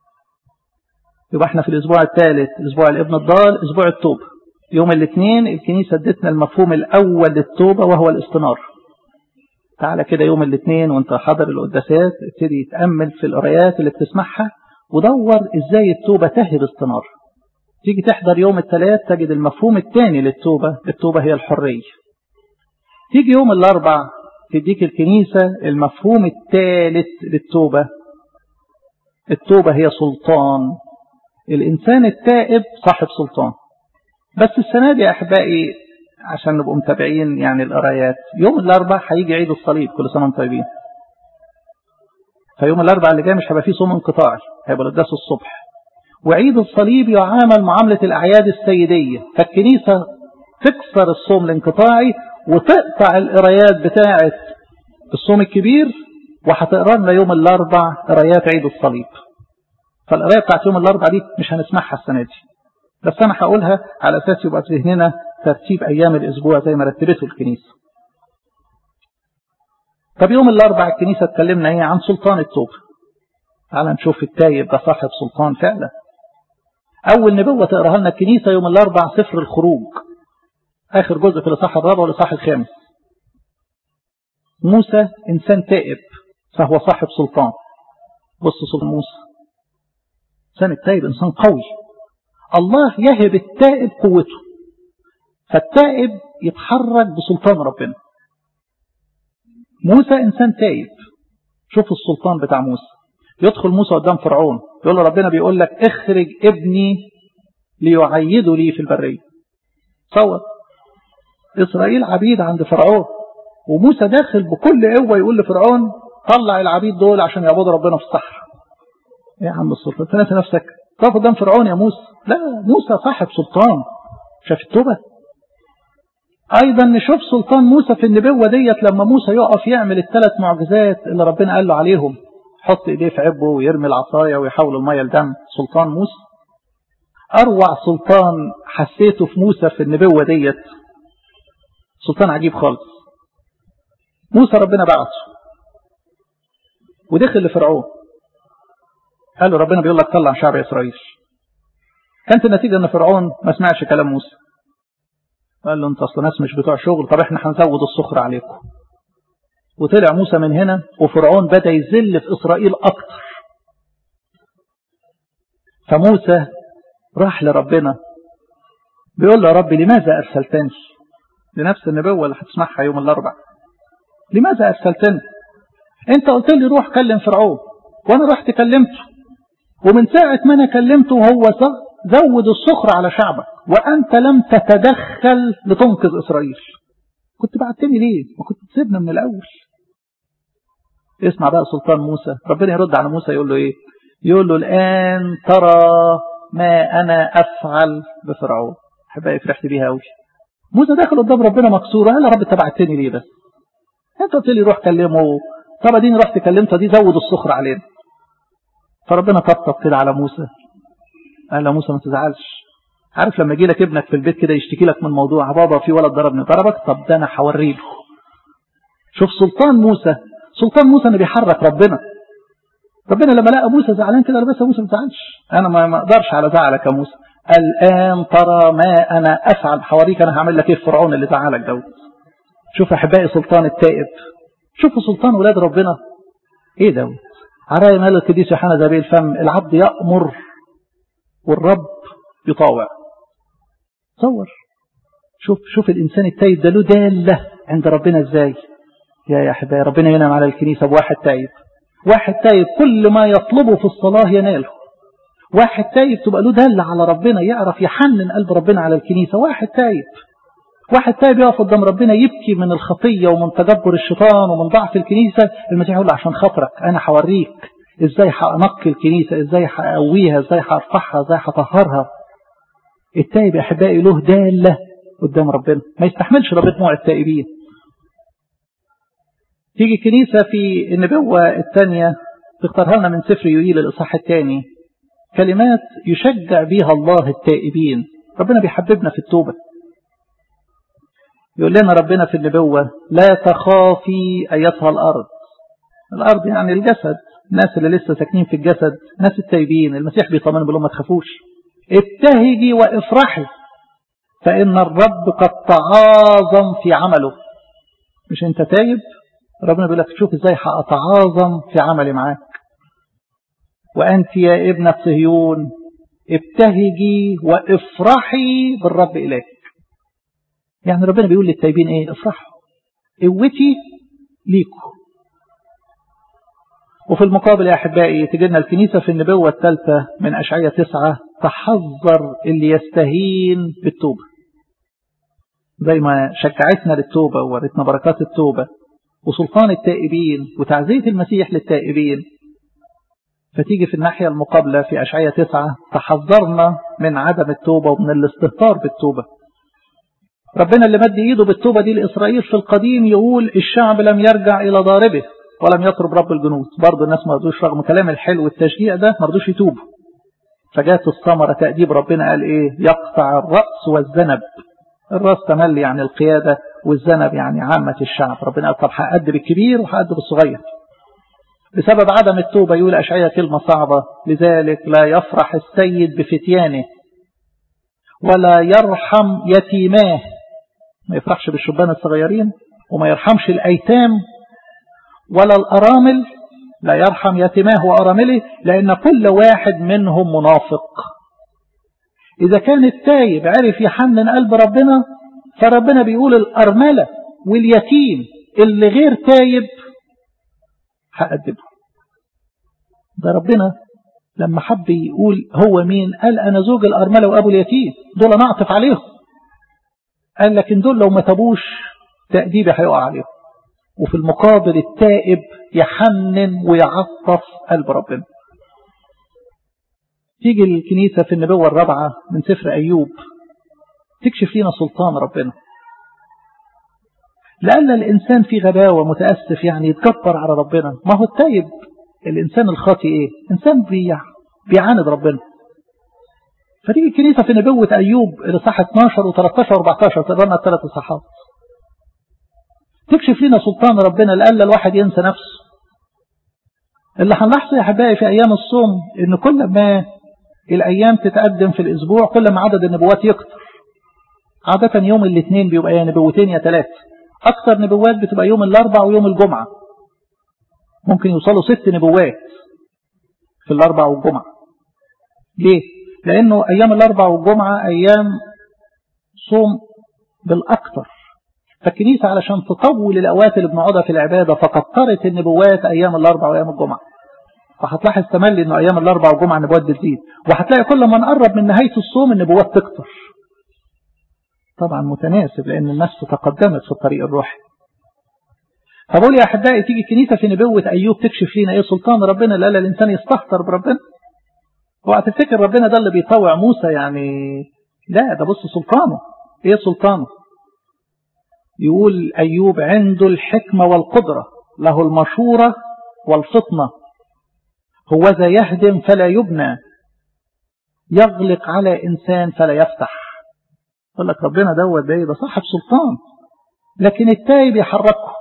يبقى احنا في الأسبوع الثالث أسبوع الابن الضال أسبوع التوبة يوم الاثنين الكنيسة ادتنا المفهوم الأول للتوبة وهو الاستنار تعالى كده يوم الاثنين وانت حاضر القداسات ابتدي تأمل في القرايات اللي بتسمعها ودور ازاي التوبة تهب استنار تيجي تحضر يوم الثلاث تجد المفهوم الثاني للتوبة التوبة هي الحرية تيجي يوم الأربع تديك الكنيسة المفهوم الثالث للتوبة التوبة هي سلطان الإنسان التائب صاحب سلطان بس السنة دي يا أحبائي عشان نبقوا متابعين يعني القرايات يوم الأربع هيجي عيد الصليب كل سنة وانتم طيبين فيوم الأربع اللي جاي مش هيبقى فيه صوم انقطاعي هيبقى القداس الصبح وعيد الصليب يعامل معاملة الأعياد السيدية فالكنيسة تكسر الصوم الانقطاعي وتقطع القرايات بتاعة الصوم الكبير وهتقرا لنا يوم الأربع قرايات عيد الصليب فالقراية بتاعت يوم الأربع دي مش هنسمعها السنة دي بس أنا هقولها على أساس يبقى في ذهننا ترتيب أيام الأسبوع زي ما رتبته الكنيسة طب يوم الأربع الكنيسة اتكلمنا ايه عن سلطان التوبة تعال نشوف التايب ده صاحب سلطان فعلا أول نبوة تقراها لنا الكنيسة يوم الأربع سفر الخروج آخر جزء في الإصحاح الرابع والإصحاح الخامس موسى إنسان تائب فهو صاحب سلطان بص سلطان موسى إنسان التائب إنسان قوي الله يهب التائب قوته فالتائب يتحرك بسلطان ربنا موسى إنسان تائب شوف السلطان بتاع موسى يدخل موسى قدام فرعون يقول له ربنا بيقول لك اخرج ابني ليعيدوا لي في البرية صور إسرائيل عبيد عند فرعون وموسى داخل بكل قوة يقول لفرعون طلع العبيد دول عشان يعبدوا ربنا في الصحراء يا عم السلطان تنسى نفسك تقف قدام فرعون يا موسى لا موسى صاحب سلطان شاف التوبة أيضا نشوف سلطان موسى في النبوة ديت لما موسى يقف يعمل الثلاث معجزات اللي ربنا قال له عليهم حط ايديه في عبه ويرمي العصاية ويحول المية لدم سلطان موسى أروع سلطان حسيته في موسى في النبوة ديت سلطان عجيب خالص موسى ربنا بعته ودخل لفرعون قال له ربنا بيقول لك طلع شعب إسرائيل كانت النتيجة أن فرعون ما سمعش كلام موسى قال له أنت أصلا ناس مش بتوع شغل طب احنا هنزود الصخر عليكم وطلع موسى من هنا وفرعون بدأ يذل في إسرائيل أكتر فموسى راح لربنا بيقول له يا رب لماذا أرسلتني لنفس النبوة اللي هتسمعها يوم الأربع لماذا أرسلتني أنت قلت لي روح كلم فرعون وأنا رحت كلمته ومن ساعة ما أنا كلمته هو زود الصخر على شعبك وأنت لم تتدخل لتنقذ إسرائيل كنت بعتني ليه ما كنت تسيبنا من الأول اسمع بقى سلطان موسى ربنا يرد على موسى يقول له ايه يقول له الآن ترى ما أنا أفعل بفرعون أحبائي فرحت بيها قوي موسى داخل قدام ربنا مكسور قال يا رب انت بعتني ليه بس انت قلت لي روح كلمه طب اديني رحت كلمته دي زود الصخر علينا فربنا طبطب كده على موسى قال له موسى ما تزعلش عارف لما يجي لك ابنك في البيت كده يشتكي لك من موضوع بابا في ولد ضربني ضربك طب ده انا هوري له شوف سلطان موسى سلطان موسى اللي بيحرك ربنا ربنا لما لقى موسى زعلان كده بس موسى ما تزعلش انا ما اقدرش على زعلك يا موسى الان ترى ما انا افعل حواريك انا هعمل لك ايه فرعون اللي زعلك دوت شوف احبائي سلطان التائب شوفوا سلطان ولاد ربنا ايه دوت عراي مال القديس يوحنا ذبي الفم العبد يأمر والرب يطاوع تصور شوف شوف الإنسان التايب ده له دالة عند ربنا ازاي يا يا أحبائي ربنا ينعم على الكنيسة بواحد تايب واحد تايب كل ما يطلبه في الصلاة يناله واحد تايب تبقى له دالة على ربنا يعرف يحنن قلب ربنا على الكنيسة واحد تايب واحد تايب يقف قدام ربنا يبكي من الخطية ومن تجبر الشيطان ومن ضعف الكنيسة المسيح يقول له عشان خاطرك أنا هوريك ازاي هنقي الكنيسة ازاي هقويها ازاي هرفعها ازاي هطهرها التائب يا احبائي له دالة قدام ربنا ما يستحملش ربنا دموع التائبين تيجي كنيسة في النبوة الثانية تختارها لنا من سفر يويل الإصحاح الثاني كلمات يشجع بها الله التائبين ربنا بيحببنا في التوبة يقول لنا ربنا في النبوة لا تخافي أيتها الأرض الأرض يعني الجسد الناس اللي لسه ساكنين في الجسد ناس التايبين المسيح بيطمن بيقول ما تخافوش ابتهجي وافرحي فإن الرب قد تعاظم في عمله مش انت تايب ربنا بيقول لك شوف ازاي هأتعاظم في عملي معاك وأنت يا ابنة صهيون ابتهجي وافرحي بالرب إليك يعني ربنا بيقول للتايبين ايه افرحوا قوتي ليكوا وفي المقابل يا أحبائي تجينا الكنيسة في النبوة الثالثة من أشعية تسعة تحذر اللي يستهين بالتوبة زي ما شجعتنا للتوبة وورتنا بركات التوبة وسلطان التائبين وتعزية المسيح للتائبين فتيجي في الناحية المقابلة في أشعية تسعة تحذرنا من عدم التوبة ومن الاستهتار بالتوبة ربنا اللي مد ايده بالتوبة دي لإسرائيل في القديم يقول الشعب لم يرجع إلى ضاربه ولم يطرب رب الجنود برضه الناس ما رضوش رغم كلام الحلو والتشجيع ده ما رضوش يتوبوا فجات الثمرة تأديب ربنا قال ايه يقطع الرأس والذنب الرأس تملي يعني القيادة والذنب يعني عامة الشعب ربنا قال طب هأدب الكبير وهأدب الصغير بسبب عدم التوبة يقول أشعية كلمة صعبة لذلك لا يفرح السيد بفتيانه ولا يرحم يتيماه ما يفرحش بالشبان الصغيرين وما يرحمش الأيتام ولا الأرامل لا يرحم يتيماه وأرامله لأن كل واحد منهم منافق إذا كان التايب عرف يحنن قلب ربنا فربنا بيقول الأرملة واليتيم اللي غير تايب هأدبه ده ربنا لما حب يقول هو مين قال أنا زوج الأرملة وأبو اليتيم دول أنا أعطف عليهم قال لكن دول لو ما تبوش تأديبي هيقع عليهم وفي المقابل التائب يحنن ويعطف قلب ربنا تيجي الكنيسة في النبوة الرابعة من سفر أيوب تكشف لنا سلطان ربنا لأن الإنسان في غباوة متأسف يعني يتكبر على ربنا ما هو التائب الإنسان الخاطئ إيه إنسان بيعاند ربنا فتيجي الكنيسة في نبوة أيوب الإصحاح 12 و13 و14 تقرأنا الثلاث إصحاحات تكشف لنا سلطان ربنا لألا الواحد ينسى نفسه اللي هنلاحظه يا حبايبي في أيام الصوم إن كل ما الأيام تتقدم في الأسبوع كل ما عدد النبوات يكتر عادة يوم الاثنين بيبقى يا نبوتين يا ثلاثة أكثر نبوات بتبقى يوم الأربع ويوم الجمعة ممكن يوصلوا ست نبوات في الأربع والجمعة ليه؟ لأنه أيام الأربع والجمعة أيام صوم بالأكثر فالكنيسة علشان تطول الأوقات اللي بنقعدها في العبادة فكترت النبوات أيام الأربع وأيام الجمعة فهتلاحظ تملي إنه أيام الأربع والجمعة النبوات بتزيد وهتلاقي كل ما نقرب من نهاية الصوم النبوات تكتر طبعا متناسب لأن الناس تقدمت في الطريق الروحي فبقول يا أحبائي تيجي الكنيسة في نبوة أيوب تكشف لنا إيه سلطان ربنا لا لا الإنسان يستهتر بربنا وهتفتكر ربنا ده اللي بيطوع موسى يعني لا ده بص سلطانه إيه سلطانه يقول أيوب عنده الحكمة والقدرة له المشورة والفطنة هو ذا يهدم فلا يبنى يغلق على إنسان فلا يفتح يقول لك ربنا دوت ده ده صاحب سلطان لكن التايب يحركه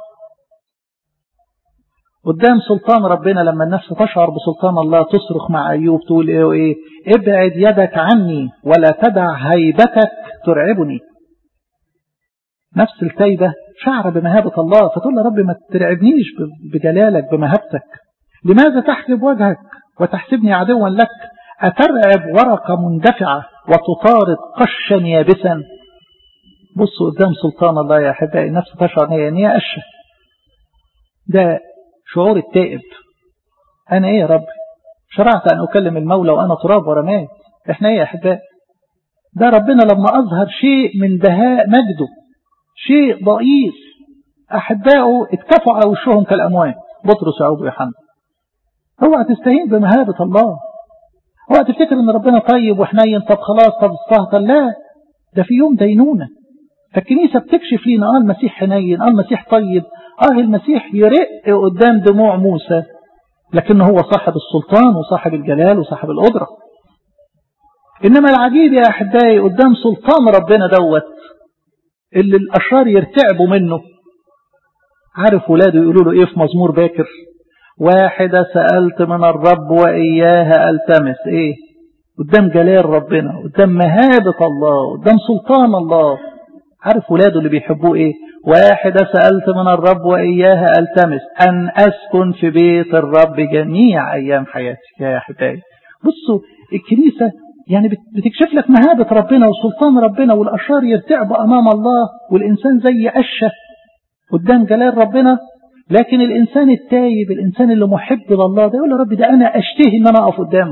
قدام سلطان ربنا لما النفس تشعر بسلطان الله تصرخ مع أيوب تقول إيه وإيه ابعد يدك عني ولا تدع هيبتك ترعبني نفس التايبة شعر بمهابة الله فتقول له رب ما ترعبنيش بجلالك بمهابتك لماذا تحجب وجهك وتحسبني عدوا لك أترعب ورقة مندفعة وتطارد قشا يابسا بصوا قدام سلطان الله يا أحبائي النفس تشعر ان هي قشة ده شعور التائب أنا إيه يا رب شرعت أن أكلم المولى وأنا تراب ورماد إحنا إيه يا أحبائي ده ربنا لما أظهر شيء من بهاء مجده شيء ضئيل أحبائه اتكفوا على وشهم كالأموات بطرس وعوب ويوحنا اوعى تستهين بمهابة الله اوعى تفتكر ان ربنا طيب وحنين طب خلاص طب استهتر لا ده في يوم دينونة فالكنيسة بتكشف لنا اه المسيح حنين اه المسيح طيب اه المسيح يرق قدام دموع موسى لكنه هو صاحب السلطان وصاحب الجلال وصاحب القدرة إنما العجيب يا أحبائي قدام سلطان ربنا دوت اللي الأشرار يرتعبوا منه عارف ولاده يقولوا له إيه في مزمور باكر واحدة سألت من الرب وإياها ألتمس إيه قدام جلال ربنا قدام مهابة الله قدام سلطان الله عارف ولاده اللي بيحبوه إيه واحدة سألت من الرب وإياها ألتمس أن أسكن في بيت الرب جميع أيام حياتي يا حبايبي بصوا الكنيسة يعني بتكشف لك مهابة ربنا وسلطان ربنا والأشرار يرتعبوا أمام الله والإنسان زي قشة قدام جلال ربنا لكن الإنسان التايب الإنسان اللي محب لله ده يقول يا رب ده أنا أشتهي إن أنا أقف قدامك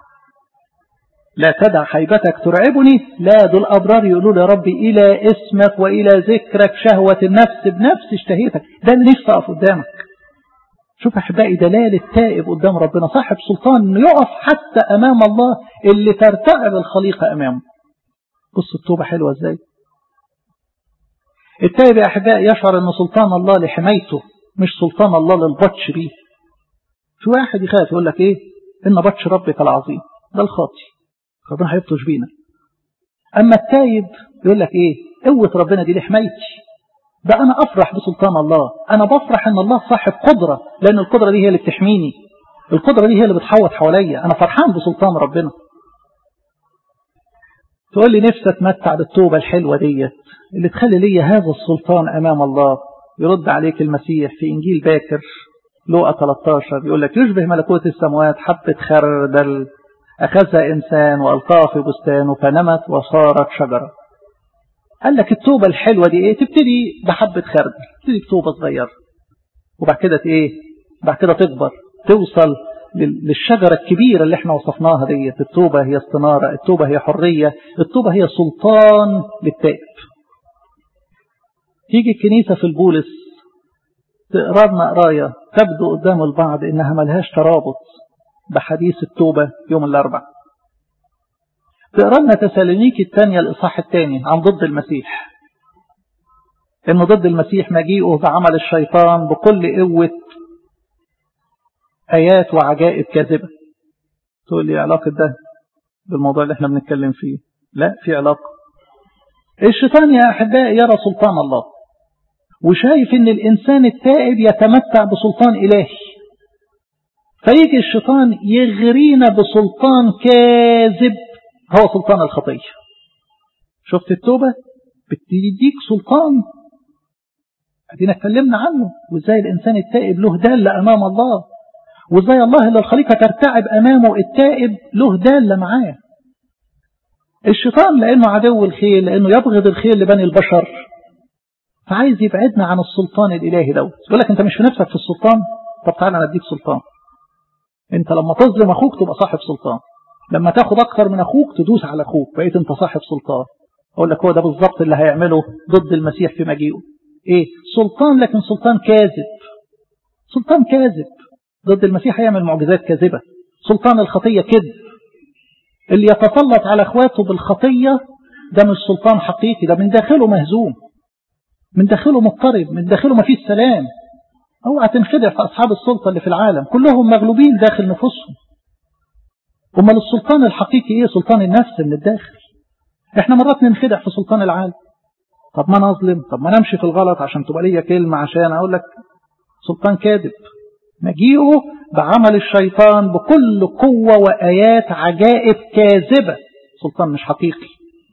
لا تدع حيبتك ترعبني لا دول أبرار يقولوا يا رب إلى اسمك وإلى ذكرك شهوة النفس بنفس اشتهيتك ده اللي نفسي أقف قدامك شوف أحبائي دلال التائب قدام ربنا صاحب سلطان إنه يقف حتى أمام الله اللي ترتعب الخليقة أمامه بص التوبة حلوة إزاي التائب يا أحبائي يشعر أن سلطان الله لحمايته مش سلطان الله للبطش بيه في واحد يخاف يقول لك إيه إن بطش ربك العظيم ده الخاطي ربنا هيبطش بينا أما التايب يقول لك إيه قوة ربنا دي لحمايتي ده أنا أفرح بسلطان الله أنا بفرح أن الله صاحب قدرة لأن القدرة دي هي اللي بتحميني القدرة دي هي اللي بتحوط حواليا أنا فرحان بسلطان ربنا تقول لي نفسي أتمتع بالتوبة الحلوة ديت اللي تخلي لي هذا السلطان أمام الله يرد عليك المسيح في إنجيل باكر لوقا 13 يقول لك يشبه ملكوت السماوات حبة خردل أخذها إنسان وألقاها في بستانه فنمت وصارت شجرة قال لك التوبة الحلوة دي إيه تبتدي بحبة خردل تبتدي بتوبة صغيرة وبعد كده إيه بعد كده تكبر توصل للشجرة الكبيرة اللي احنا وصفناها ديت التوبة هي استنارة التوبة هي حرية التوبة هي سلطان للتائب تيجي الكنيسة في البولس تقرا لنا قراية تبدو قدام البعض إنها ملهاش ترابط بحديث التوبة يوم الأربع تقرا لنا تسالونيكي الثانية الإصحاح الثاني عن ضد المسيح إن ضد المسيح مجيئه بعمل الشيطان بكل قوة آيات وعجائب كاذبة تقول لي علاقة ده بالموضوع اللي احنا بنتكلم فيه لا في علاقة الشيطان يا أحبائي يرى سلطان الله وشايف ان الإنسان التائب يتمتع بسلطان إلهي فيجي الشيطان يغرينا بسلطان كاذب هو سلطان الخطية شفت التوبة بتديك سلطان ادينا اتكلمنا عنه وازاي الانسان التائب له دالة امام الله وازاي الله اللي الخليقة ترتعب امامه التائب له دالة معاه الشيطان لانه عدو الخير لانه يبغض الخير لبني البشر فعايز يبعدنا عن السلطان الالهي دوت يقول لك انت مش في نفسك في السلطان طب تعالى انا اديك سلطان انت لما تظلم اخوك تبقى صاحب سلطان لما تاخد اكتر من اخوك تدوس على اخوك بقيت انت صاحب سلطان اقول لك هو ده بالظبط اللي هيعمله ضد المسيح في مجيئه ايه سلطان لكن سلطان كاذب سلطان كاذب ضد المسيح هيعمل معجزات كاذبة سلطان الخطية كذب اللي يتسلط على اخواته بالخطية ده مش سلطان حقيقي ده من داخله مهزوم من داخله مضطرب من داخله ما فيش سلام اوعى تنخدع في اصحاب السلطة اللي في العالم كلهم مغلوبين داخل نفوسهم امال السلطان الحقيقي ايه سلطان النفس من الداخل احنا مرات ننخدع في سلطان العالم طب ما انا اظلم طب ما انا امشي في الغلط عشان تبقى ليا كلمة عشان اقول لك سلطان كاذب مجيئه بعمل الشيطان بكل قوة وآيات عجائب كاذبة سلطان مش حقيقي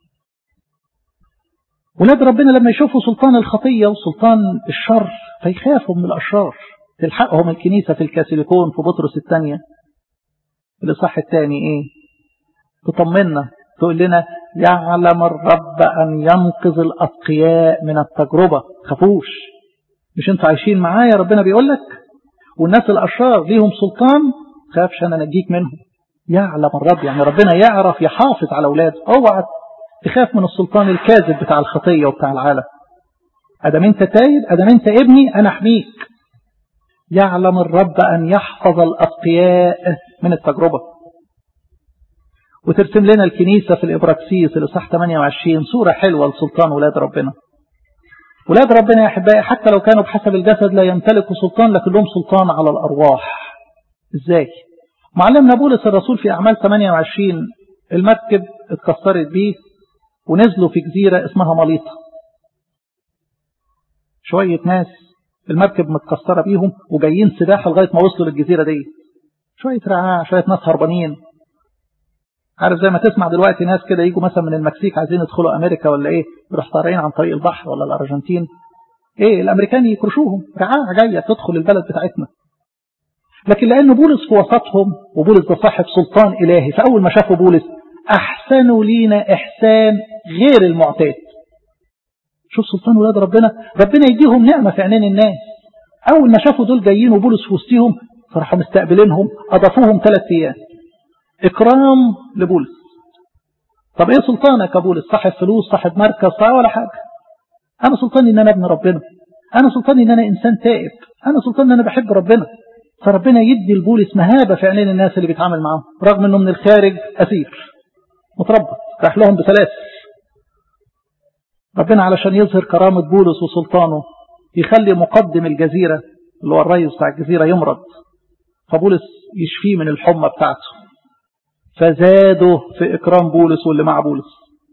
ولاد ربنا لما يشوفوا سلطان الخطية وسلطان الشر فيخافوا من الأشرار تلحقهم الكنيسة في الكاسيليكون في بطرس الثانية الإصحاح الثاني إيه تطمنا تقول لنا يعلم الرب أن ينقذ الأتقياء من التجربة خافوش مش انتوا عايشين معايا ربنا بيقول لك والناس الأشرار ليهم سلطان خافش أنا نجيك منهم يعلم الرب يعني ربنا يعرف يحافظ على أولاده اوعى تخاف من السلطان الكاذب بتاع الخطية وبتاع العالم أدم أنت تايب أدم أنت ابني أنا أحميك يعلم الرب أن يحفظ الأتقياء من التجربة وترسم لنا الكنيسة في الإبراكسيس الإصحاح 28 صورة حلوة لسلطان ولاد ربنا ولاد ربنا يا أحبائي حتى لو كانوا بحسب الجسد لا يمتلكوا سلطان لكن لهم سلطان على الأرواح إزاي؟ معلمنا بولس الرسول في أعمال 28 المركب اتكسرت بيه ونزلوا في جزيرة اسمها مليطة شوية ناس المركب متكسرة بيهم وجايين سباحة لغاية ما وصلوا للجزيرة دي شوية رعاع شوية ناس هربانين عارف زي ما تسمع دلوقتي ناس كده يجوا مثلا من المكسيك عايزين يدخلوا امريكا ولا ايه يروح طالعين عن طريق البحر ولا الارجنتين ايه الامريكان يكرشوهم رعاع جايه تدخل البلد بتاعتنا لكن لان بولس في وسطهم وبولس ده صاحب سلطان الهي فاول ما شافوا بولس احسنوا لينا احسان غير المعتاد شوف سلطان ولاد ربنا ربنا يديهم نعمه في عينين الناس اول ما شافوا دول جايين وبولس في وسطهم فراحوا مستقبلينهم اضافوهم ثلاث ايام إكرام لبولس طب إيه سلطانك يا بولس صاحب فلوس صاحب مركز صاحب ولا حاجة أنا سلطاني إن أنا ابن ربنا أنا سلطاني إن أنا إنسان تائب أنا سلطاني إن أنا بحب ربنا فربنا يدي لبولس مهابة في عينين الناس اللي بيتعامل معاهم رغم إنه من الخارج أسير متربط راح لهم بسلاسل ربنا علشان يظهر كرامة بولس وسلطانه يخلي مقدم الجزيرة اللي هو الرئيس بتاع الجزيرة يمرض فبولس يشفيه من الحمى بتاعته فزادوا في إكرام بولس واللي مع بولس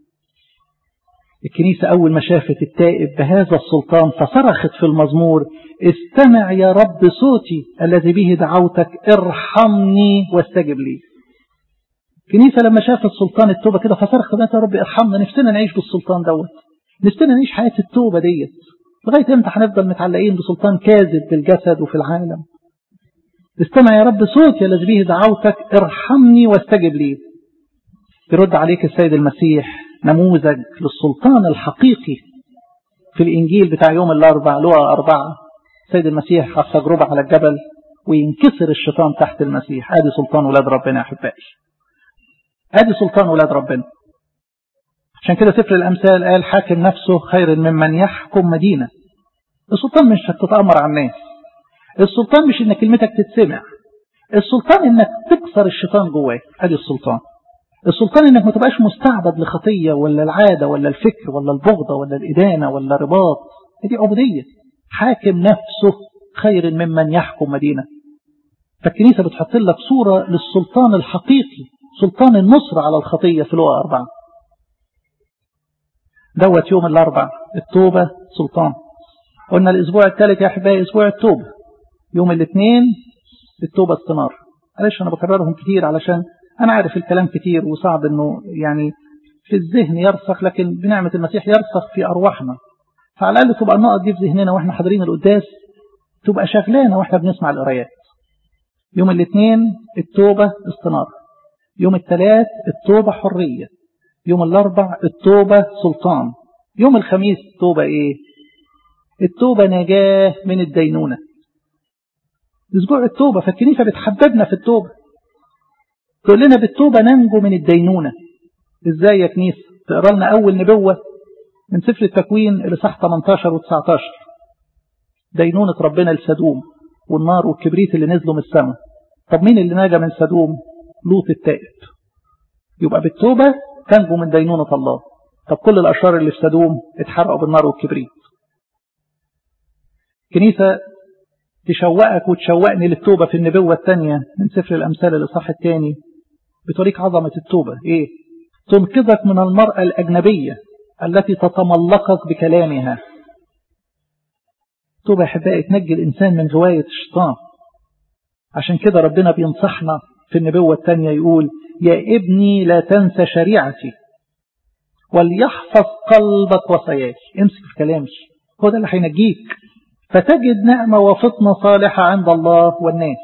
الكنيسة أول ما شافت التائب بهذا السلطان فصرخت في المزمور استمع يا رب صوتي الذي به دعوتك ارحمني واستجب لي الكنيسة لما شافت سلطان التوبة كده فصرخت يا رب ارحمنا نفسنا نعيش بالسلطان دوت نفسنا نعيش حياة التوبة ديت لغاية امتى هنفضل متعلقين بسلطان كاذب في الجسد وفي العالم استمع يا رب صوتي الذي به دعوتك ارحمني واستجب لي يرد عليك السيد المسيح نموذج للسلطان الحقيقي في الإنجيل بتاع يوم الأربع لغة أربعة السيد المسيح خد تجربة على الجبل وينكسر الشيطان تحت المسيح ادي سلطان ولاد ربنا يا أحبائي ادي سلطان ولاد ربنا عشان كده سفر الأمثال قال حاكم نفسه خير ممن يحكم مدينة السلطان مش هتتأمر على الناس السلطان مش ان كلمتك تتسمع السلطان انك تكسر الشيطان جواك ادي السلطان السلطان انك ما تبقاش مستعبد لخطية ولا العادة ولا الفكر ولا البغضة ولا الإدانة ولا الرباط دي عبودية حاكم نفسه خير ممن يحكم مدينة فالكنيسة بتحط لك صورة للسلطان الحقيقي سلطان النصر على الخطية في لغة أربعة دوت يوم الأربع التوبة سلطان قلنا الأسبوع الثالث يا أحبائي أسبوع التوبة يوم الاثنين التوبة استنار معلش أنا بكررهم كتير علشان أنا عارف الكلام كتير وصعب أنه يعني في الذهن يرسخ لكن بنعمة المسيح يرسخ في أرواحنا فعلى الأقل تبقى النقط دي في ذهننا وإحنا حاضرين القداس تبقى شغلانة وإحنا بنسمع القرايات يوم الاثنين التوبة استنار يوم الثلاث التوبة حرية يوم الأربع التوبة سلطان يوم الخميس التوبة إيه التوبة نجاة من الدينونة أسبوع التوبة فالكنيسة بتحببنا في التوبة تقول لنا بالتوبة ننجو من الدينونة إزاي يا كنيسة تقرأ لنا أول نبوة من سفر التكوين الإصحاح 18 و 19 دينونة ربنا لسدوم والنار والكبريت اللي نزلوا من السماء طب مين اللي نجا من سدوم لوط التائب يبقى بالتوبة تنجو من دينونة الله طب كل الأشرار اللي في سدوم اتحرقوا بالنار والكبريت كنيسة تشوقك وتشوقني للتوبة في النبوة الثانية من سفر الأمثال الإصحاح الثاني بتوريك عظمة التوبة إيه؟ تنقذك من المرأة الأجنبية التي تتملقك بكلامها توبة أحبائي تنجي الإنسان من غواية الشيطان عشان كده ربنا بينصحنا في النبوة الثانية يقول يا ابني لا تنسى شريعتي وليحفظ قلبك وصاياي امسك في كلامي هو ده اللي هينجيك فتجد نعمة وفطنة صالحة عند الله والناس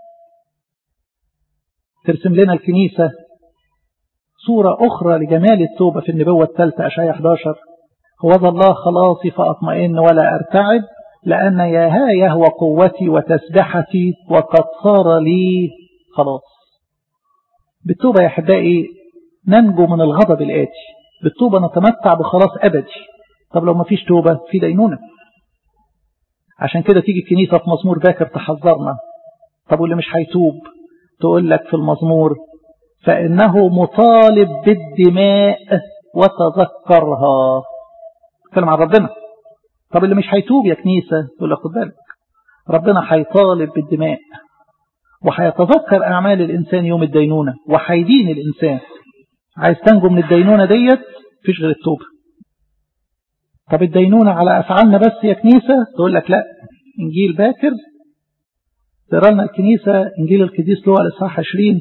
ترسم لنا الكنيسة صورة أخرى لجمال التوبة في النبوة الثالثة أشعية 11 هو ذا الله خلاصي فأطمئن ولا أرتعب لأن ياها يهوى قوتي وتسبحتي وقد صار لي خلاص بالتوبة يا أحبائي ننجو من الغضب الآتي بالتوبة نتمتع بخلاص أبدي طب لو ما فيش توبة في دينونة عشان كده تيجي الكنيسة في مزمور باكر تحذرنا طب واللي مش هيتوب تقول لك في المزمور فإنه مطالب بالدماء وتذكرها تكلم عن ربنا طب اللي مش هيتوب يا كنيسة تقول لك خد بالك ربنا هيطالب بالدماء وهيتذكر أعمال الإنسان يوم الدينونة وهيدين الإنسان عايز تنجو من الدينونة ديت فيش غير التوبة طب الدينونة على أفعالنا بس يا كنيسة تقول لك لا إنجيل باكر تقرا لنا الكنيسة إنجيل القديس لوقا الإصحاح 20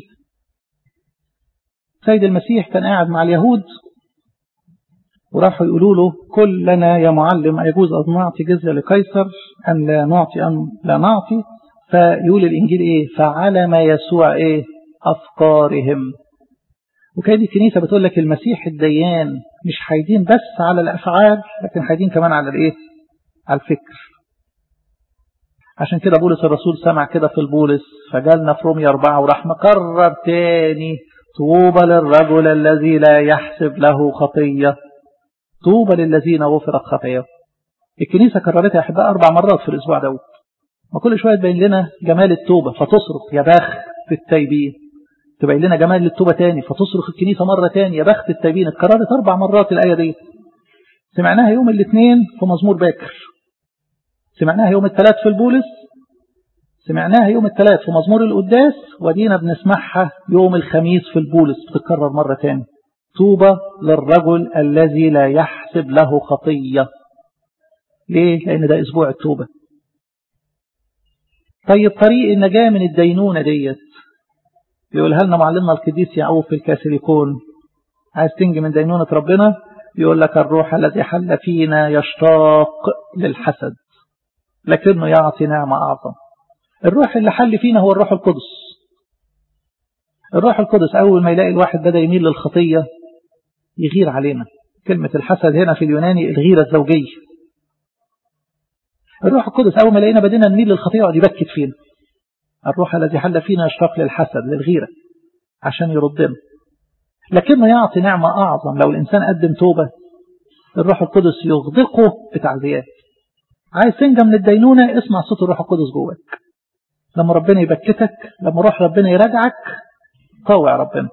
سيد المسيح كان قاعد مع اليهود وراحوا يقولوا له كل لنا يا معلم يجوز أن نعطي جزية لقيصر أم لا نعطي أم لا نعطي فيقول الإنجيل إيه فعلم يسوع إيه أفكارهم وكان الكنيسة بتقول لك المسيح الديان مش هيدين بس على الأفعال لكن هيدين كمان على الإيه على الفكر عشان كده بولس الرسول سمع كده في البولس فجالنا في رومية أربعة وراح مكرر تاني طوبى للرجل الذي لا يحسب له خطية طوبى للذين غفرت خطاياهم الكنيسة كررتها يا أحباء أربع مرات في الأسبوع دوت ما كل شوية تبين لنا جمال التوبة فتصرخ يا بخت التايبين تبين لنا جمال التوبة تاني فتصرخ الكنيسة مرة تاني يا بخت التايبين اتكررت أربع مرات الآية دي سمعناها يوم الاثنين في مزمور باكر سمعناها يوم الثلاث في البولس سمعناها يوم الثلاث في مزمور القداس ودينا بنسمعها يوم الخميس في البولس بتتكرر مرة تاني طوبى للرجل الذي لا يحسب له خطية ليه؟ لأن ده أسبوع التوبة طيب طريق النجاة من الدينونة ديت يقولها لنا معلمنا القديس يعقوب في الكاثوليكون عايز تنجي من دينونة ربنا يقول لك الروح الذي حل فينا يشتاق للحسد لكنه يعطي نعمة أعظم الروح اللي حل فينا هو الروح القدس الروح القدس أول ما يلاقي الواحد بدأ يميل للخطية يغير علينا كلمة الحسد هنا في اليوناني الغيرة الزوجية الروح القدس أول ما لقينا بدينا نميل للخطية يقعد يبكت فينا الروح الذي حل فينا يشتاق للحسد للغيرة عشان يردنا لكنه يعطي نعمة أعظم لو الإنسان قدم توبة الروح القدس يغدقه بتعزيات عايز تنجى من الدينونة اسمع صوت الروح القدس جواك لما ربنا يبكتك لما روح ربنا يراجعك طوع ربنا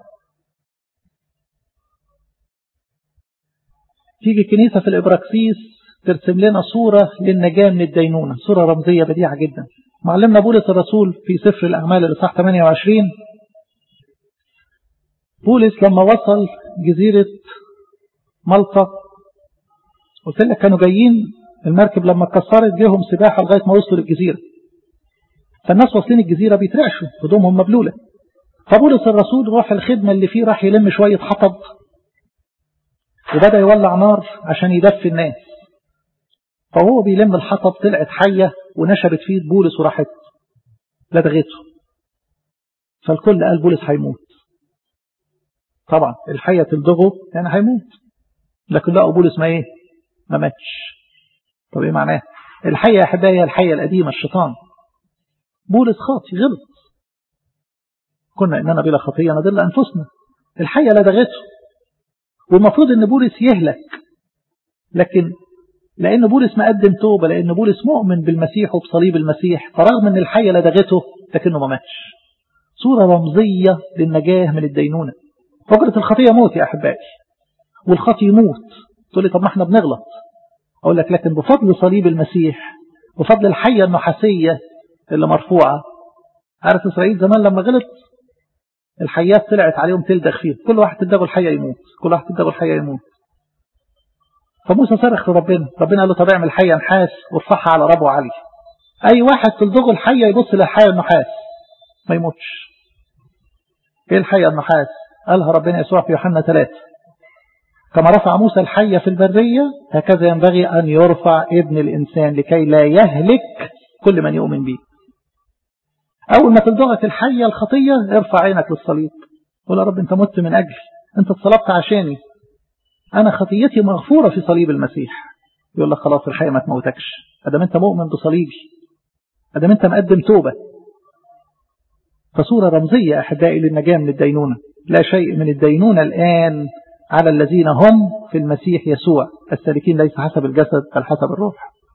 تيجي الكنيسة في الإبراكسيس ترسم لنا صورة للنجاة من الدينونة صورة رمزية بديعة جدا معلمنا بولس الرسول في سفر الأعمال الإصحاح 28 بولس لما وصل جزيرة مالطا قلت لك كانوا جايين المركب لما اتكسرت جيهم سباحة لغاية ما وصلوا للجزيرة فالناس واصلين الجزيرة بيترعشوا هدومهم مبلولة فبولس الرسول راح الخدمة اللي فيه راح يلم شوية حطب وبدأ يولع نار عشان يدفي الناس فهو بيلم الحطب طلعت حية ونشبت فيه بولس وراحت لدغته فالكل قال بولس هيموت طبعا الحية تلدغه يعني هيموت لكن لقوا بولس ما ايه ما ماتش طب ايه معناه الحية يا احبائي هي الحية القديمة الشيطان بولس خاطي غلط كنا اننا بلا خطية نضل انفسنا الحية لدغته والمفروض ان بولس يهلك لكن لان بولس مقدم توبة لان بولس مؤمن بالمسيح وبصليب المسيح فرغم ان الحية لدغته لكنه ما ماتش صورة رمزية للنجاة من الدينونة فكرة الخطية موت يا أحبائي والخطي يموت تقول لي طب ما احنا بنغلط أقول لك لكن بفضل صليب المسيح بفضل الحية النحاسية اللي مرفوعة عارف إسرائيل زمان لما غلط الحيات طلعت عليهم تلدغ فيه كل واحد تلدغه الحية يموت كل واحد تلدغه الحية يموت فموسى صرخ لربنا ربنا قال له طب اعمل حية نحاس وارفعها على ربو علي أي واحد تلدغه الحية يبص للحية النحاس ما يموتش ايه الحية النحاس قالها ربنا يسوع في يوحنا 3 كما رفع موسى الحية في البرية هكذا ينبغي أن يرفع ابن الإنسان لكي لا يهلك كل من يؤمن به أول ما تلدغك الحية الخطية ارفع عينك للصليب قول يا رب أنت مت من أجلي أنت اتصلبت عشاني أنا خطيتي مغفورة في صليب المسيح يقول لك خلاص الحية ما تموتكش أدام أنت مؤمن بصليبي أدام أنت مقدم توبة فصورة رمزية أحبائي للنجاة من الدينونة لا شيء من الدينونة الآن على الذين هم في المسيح يسوع السالكين ليس حسب الجسد بل حسب الروح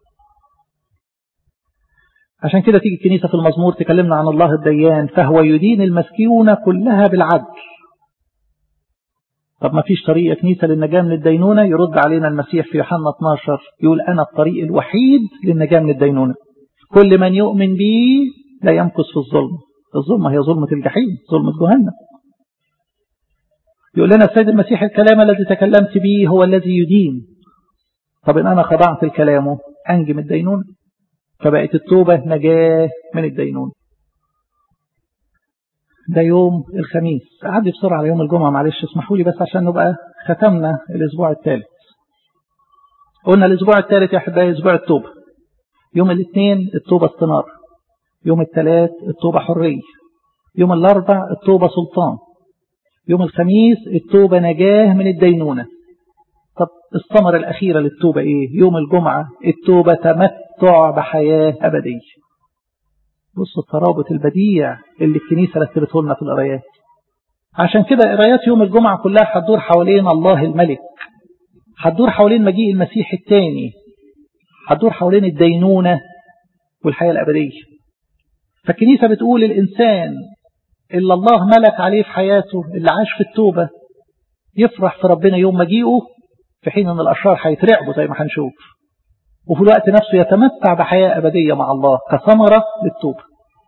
عشان كده تيجي الكنيسة في المزمور تكلمنا عن الله الديان فهو يدين المسكيونة كلها بالعدل طب ما فيش طريق يا كنيسة للنجاة من الدينونة يرد علينا المسيح في يوحنا 12 يقول أنا الطريق الوحيد للنجاة من الدينونة كل من يؤمن بي لا يمكث في الظلم الظلمة هي ظلمة الجحيم ظلمة جهنم يقول لنا السيد المسيح الكلام الذي تكلمت به هو الذي يدين طب إن أنا خضعت لكلامه أنجي من الدينون فبقت التوبة نجاة من الدينون ده يوم الخميس أعدي بسرعة على يوم الجمعة معلش اسمحوا لي بس عشان نبقى ختمنا الأسبوع الثالث قلنا الأسبوع الثالث يا أحبائي أسبوع التوبة يوم الاثنين التوبة استنار يوم الثلاث التوبة حرية يوم الأربع التوبة سلطان يوم الخميس التوبة نجاه من الدينونة طب الثمرة الأخيرة للتوبة إيه يوم الجمعة التوبة تمتع بحياة أبدية بصوا الترابط البديع اللي الكنيسة رتبته لنا في القرايات عشان كده قرايات يوم الجمعة كلها هتدور حوالين الله الملك هتدور حوالين مجيء المسيح الثاني هتدور حوالين الدينونة والحياة الأبدية فالكنيسة بتقول الإنسان اللي الله ملك عليه في حياته اللي عاش في التوبة يفرح في ربنا يوم مجيئه في حين أن الأشرار هيترعبوا زي ما هنشوف وفي الوقت نفسه يتمتع بحياة أبدية مع الله كثمرة للتوبة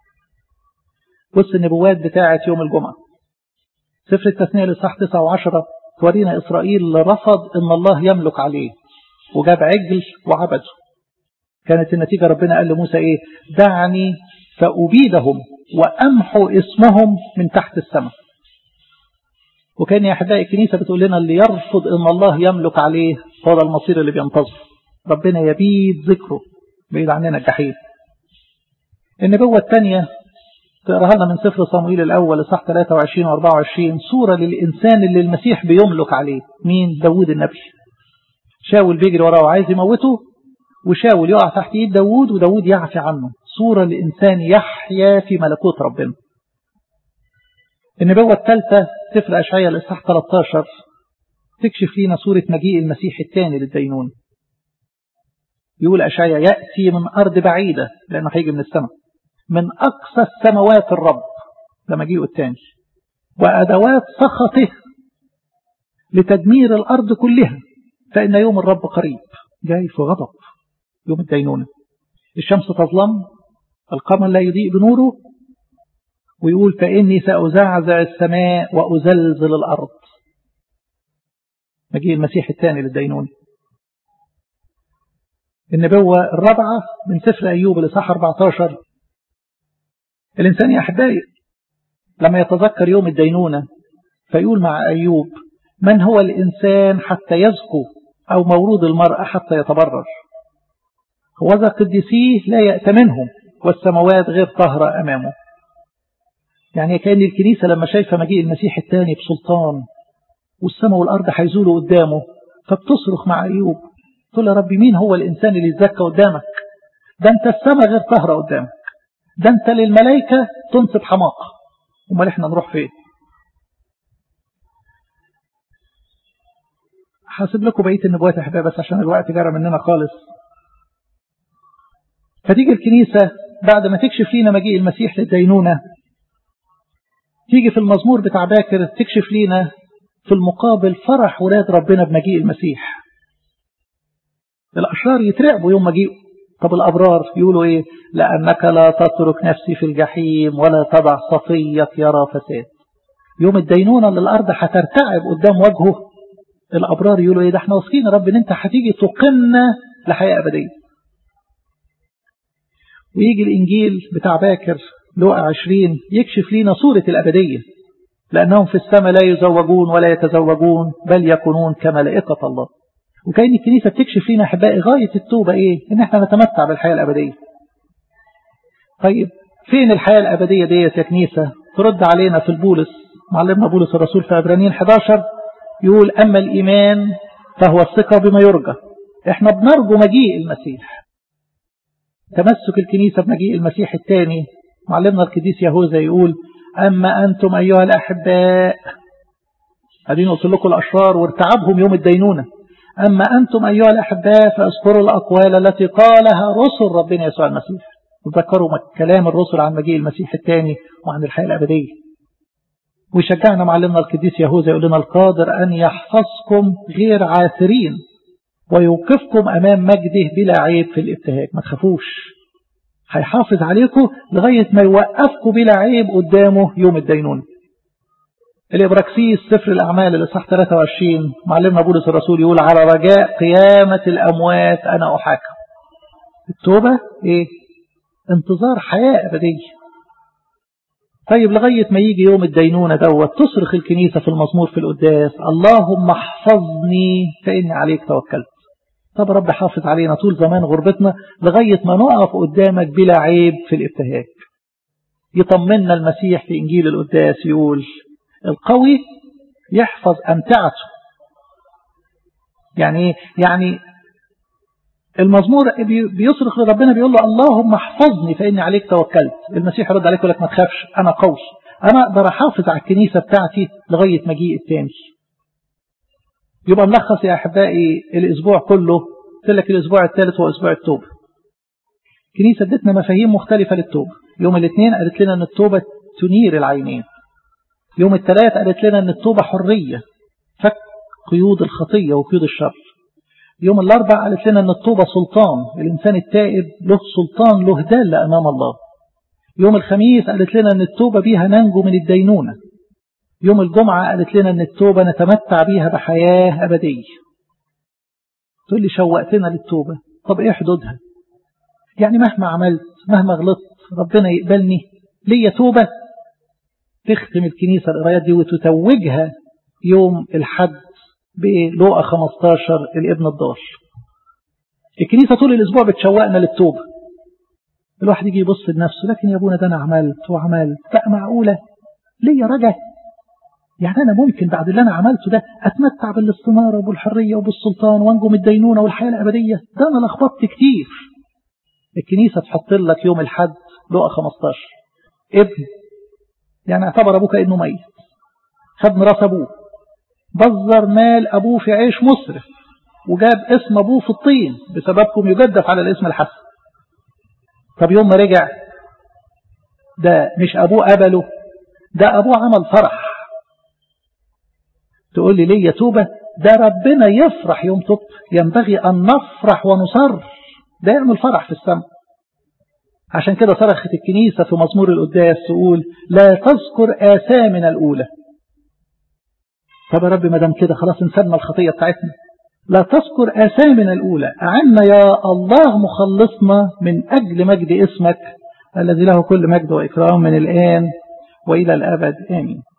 بص النبوات بتاعة يوم الجمعة سفر التثنية لصح 9 و10 تورينا إسرائيل رفض أن الله يملك عليه وجاب عجل وعبده كانت النتيجة ربنا قال لموسى إيه دعني فأبيدهم وأمحو اسمهم من تحت السماء وكان يا أحبائي الكنيسة بتقول لنا اللي يرفض أن الله يملك عليه هو ده المصير اللي بينتظر ربنا يبيد ذكره بعيد عننا الجحيم النبوة الثانية تقراها لنا من سفر صموئيل الأول صح 23 و 24 صورة للإنسان اللي المسيح بيملك عليه مين داوود النبي شاول بيجري وراه وعايز يموته وشاول يقع تحت ايد داوود وداوود يعفي عنه صورة لإنسان يحيا في ملكوت ربنا النبوة الثالثة سفر أشعية الإصحاح 13 تكشف لنا صورة مجيء المسيح الثاني للدينون يقول أشعية يأتي من أرض بعيدة لأنه هيجي من السماء من أقصى السماوات الرب ده مجيئه الثاني وأدوات سخطه لتدمير الأرض كلها فإن يوم الرب قريب جاي في غضب يوم الدينونة الشمس تظلم القمر لا يضيء بنوره ويقول فإني سأزعزع السماء وأزلزل الأرض مجيء المسيح الثاني للدينون النبوة الرابعة من سفر أيوب الإصحاح 14 الإنسان يا أحبائي لما يتذكر يوم الدينونة فيقول مع أيوب من هو الإنسان حتى يزكو أو مولود المرأة حتى يتبرر وذا قدسيه لا يأتمنهم والسماوات غير طهرة أمامه يعني كأن الكنيسة لما شايفة مجيء المسيح الثاني بسلطان والسماء والأرض هيزولوا قدامه فبتصرخ مع أيوب تقول يا رب مين هو الإنسان اللي يتزكى قدامك ده أنت السماء غير طهرة قدامك ده أنت للملائكة تنصب حماقة امال احنا نروح فين حاسب لكم بقية النبوات يا حبايبي بس عشان الوقت جرى مننا خالص فتيجي الكنيسة بعد ما تكشف لينا مجيء المسيح للدينونة تيجي في المزمور بتاع باكر تكشف لينا في المقابل فرح ولاد ربنا بمجيء المسيح الأشرار يترعبوا يوم مجيئه طب الأبرار يقولوا إيه لأنك لا تترك نفسي في الجحيم ولا تضع صفيك يرى فساد يوم الدينونة للأرض هترتعب قدام وجهه الأبرار يقولوا إيه ده احنا واثقين يا رب إن أنت هتيجي تقمنا لحياة أبدية ويجي الإنجيل بتاع باكر لوقا 20 يكشف لينا صورة الأبدية لأنهم في السماء لا يزوجون ولا يتزوجون بل يكونون كملائكة الله وكأن الكنيسة بتكشف لنا أحبائي غاية التوبة إيه إن احنا نتمتع بالحياة الأبدية طيب فين الحياة الأبدية ديت يا كنيسة ترد علينا في البولس معلمنا بولس الرسول في عبرانيين 11 يقول أما الإيمان فهو الثقة بما يرجى احنا بنرجو مجيء المسيح تمسك الكنيسة بمجيء المسيح الثاني معلمنا القديس يهوذا يقول أما أنتم أيها الأحباء قاعدين يوصل لكم الأشرار وارتعبهم يوم الدينونة أما أنتم أيها الأحباء فاذكروا الأقوال التي قالها رسل ربنا يسوع المسيح وذكروا كلام الرسل عن مجيء المسيح الثاني وعن الحياة الأبدية ويشجعنا معلمنا القديس يهوذا يقول لنا القادر أن يحفظكم غير عاثرين ويوقفكم أمام مجده بلا عيب في الابتهاج ما تخافوش هيحافظ عليكم لغاية ما يوقفكم بلا عيب قدامه يوم الدينون الإبراكسيس سفر الأعمال الإصحاح 23 معلمنا بولس الرسول يقول على رجاء قيامة الأموات أنا أحاكم التوبة إيه انتظار حياة أبدية طيب لغاية ما يجي يوم الدينونة دوت تصرخ الكنيسة في المزمور في القداس اللهم احفظني فإني عليك توكلت طب رب حافظ علينا طول زمان غربتنا لغاية ما نقف قدامك بلا عيب في الابتهاج يطمنا المسيح في إنجيل القداس يقول القوي يحفظ أمتعته يعني يعني المزمور بيصرخ لربنا بيقول له اللهم احفظني فإني عليك توكلت المسيح يرد عليك يقول لك ما تخافش أنا قوي أنا أقدر أحافظ على الكنيسة بتاعتي لغاية مجيء التاني يبقى ملخص يا أحبائي الأسبوع كله قلت لك الأسبوع الثالث هو أسبوع التوبة الكنيسة ادتنا مفاهيم مختلفة للتوبة يوم الاثنين قالت لنا أن التوبة تنير العينين يوم الثلاث قالت لنا أن التوبة حرية فك قيود الخطية وقيود الشر يوم الأربع قالت لنا أن التوبة سلطان الإنسان التائب له سلطان له دالة أمام الله يوم الخميس قالت لنا أن التوبة بيها ننجو من الدينونة يوم الجمعة قالت لنا أن التوبة نتمتع بيها بحياة أبدية تقول لي شوقتنا للتوبة طب إيه حدودها يعني مهما عملت مهما غلطت ربنا يقبلني ليا توبة تختم الكنيسة القرايات دي وتتوجها يوم الحد بلوقا 15 الابن الضال الكنيسة طول الأسبوع بتشوقنا للتوبة الواحد يجي يبص لنفسه لكن يا ابونا ده أنا عملت وعملت بقى معقولة ليا رجع يعني أنا ممكن بعد اللي أنا عملته ده أتمتع بالاستنارة وبالحرية وبالسلطان وانجو من الدينونة والحياة الأبدية ده أنا لخبطت كتير الكنيسة تحط لك يوم الحد لقى 15 ابن يعني اعتبر أبوه كأنه ميت خد ميراث أبوه بذر مال أبوه في عيش مسرف وجاب اسم أبوه في الطين بسببكم يجدف على الاسم الحسن طب يوم ما رجع ده مش أبوه قبله ده أبوه عمل فرح تقول لي ليه توبة ده ربنا يفرح يوم توب ينبغي أن نفرح ونصر ده يعمل فرح في السماء عشان كده صرخت الكنيسة في مزمور القداس تقول لا تذكر آثامنا الأولى طب يا رب ما دام كده خلاص انسلنا الخطية بتاعتنا لا تذكر آثامنا الأولى أعنا يا الله مخلصنا من أجل مجد اسمك الذي له كل مجد وإكرام من الآن وإلى الأبد آمين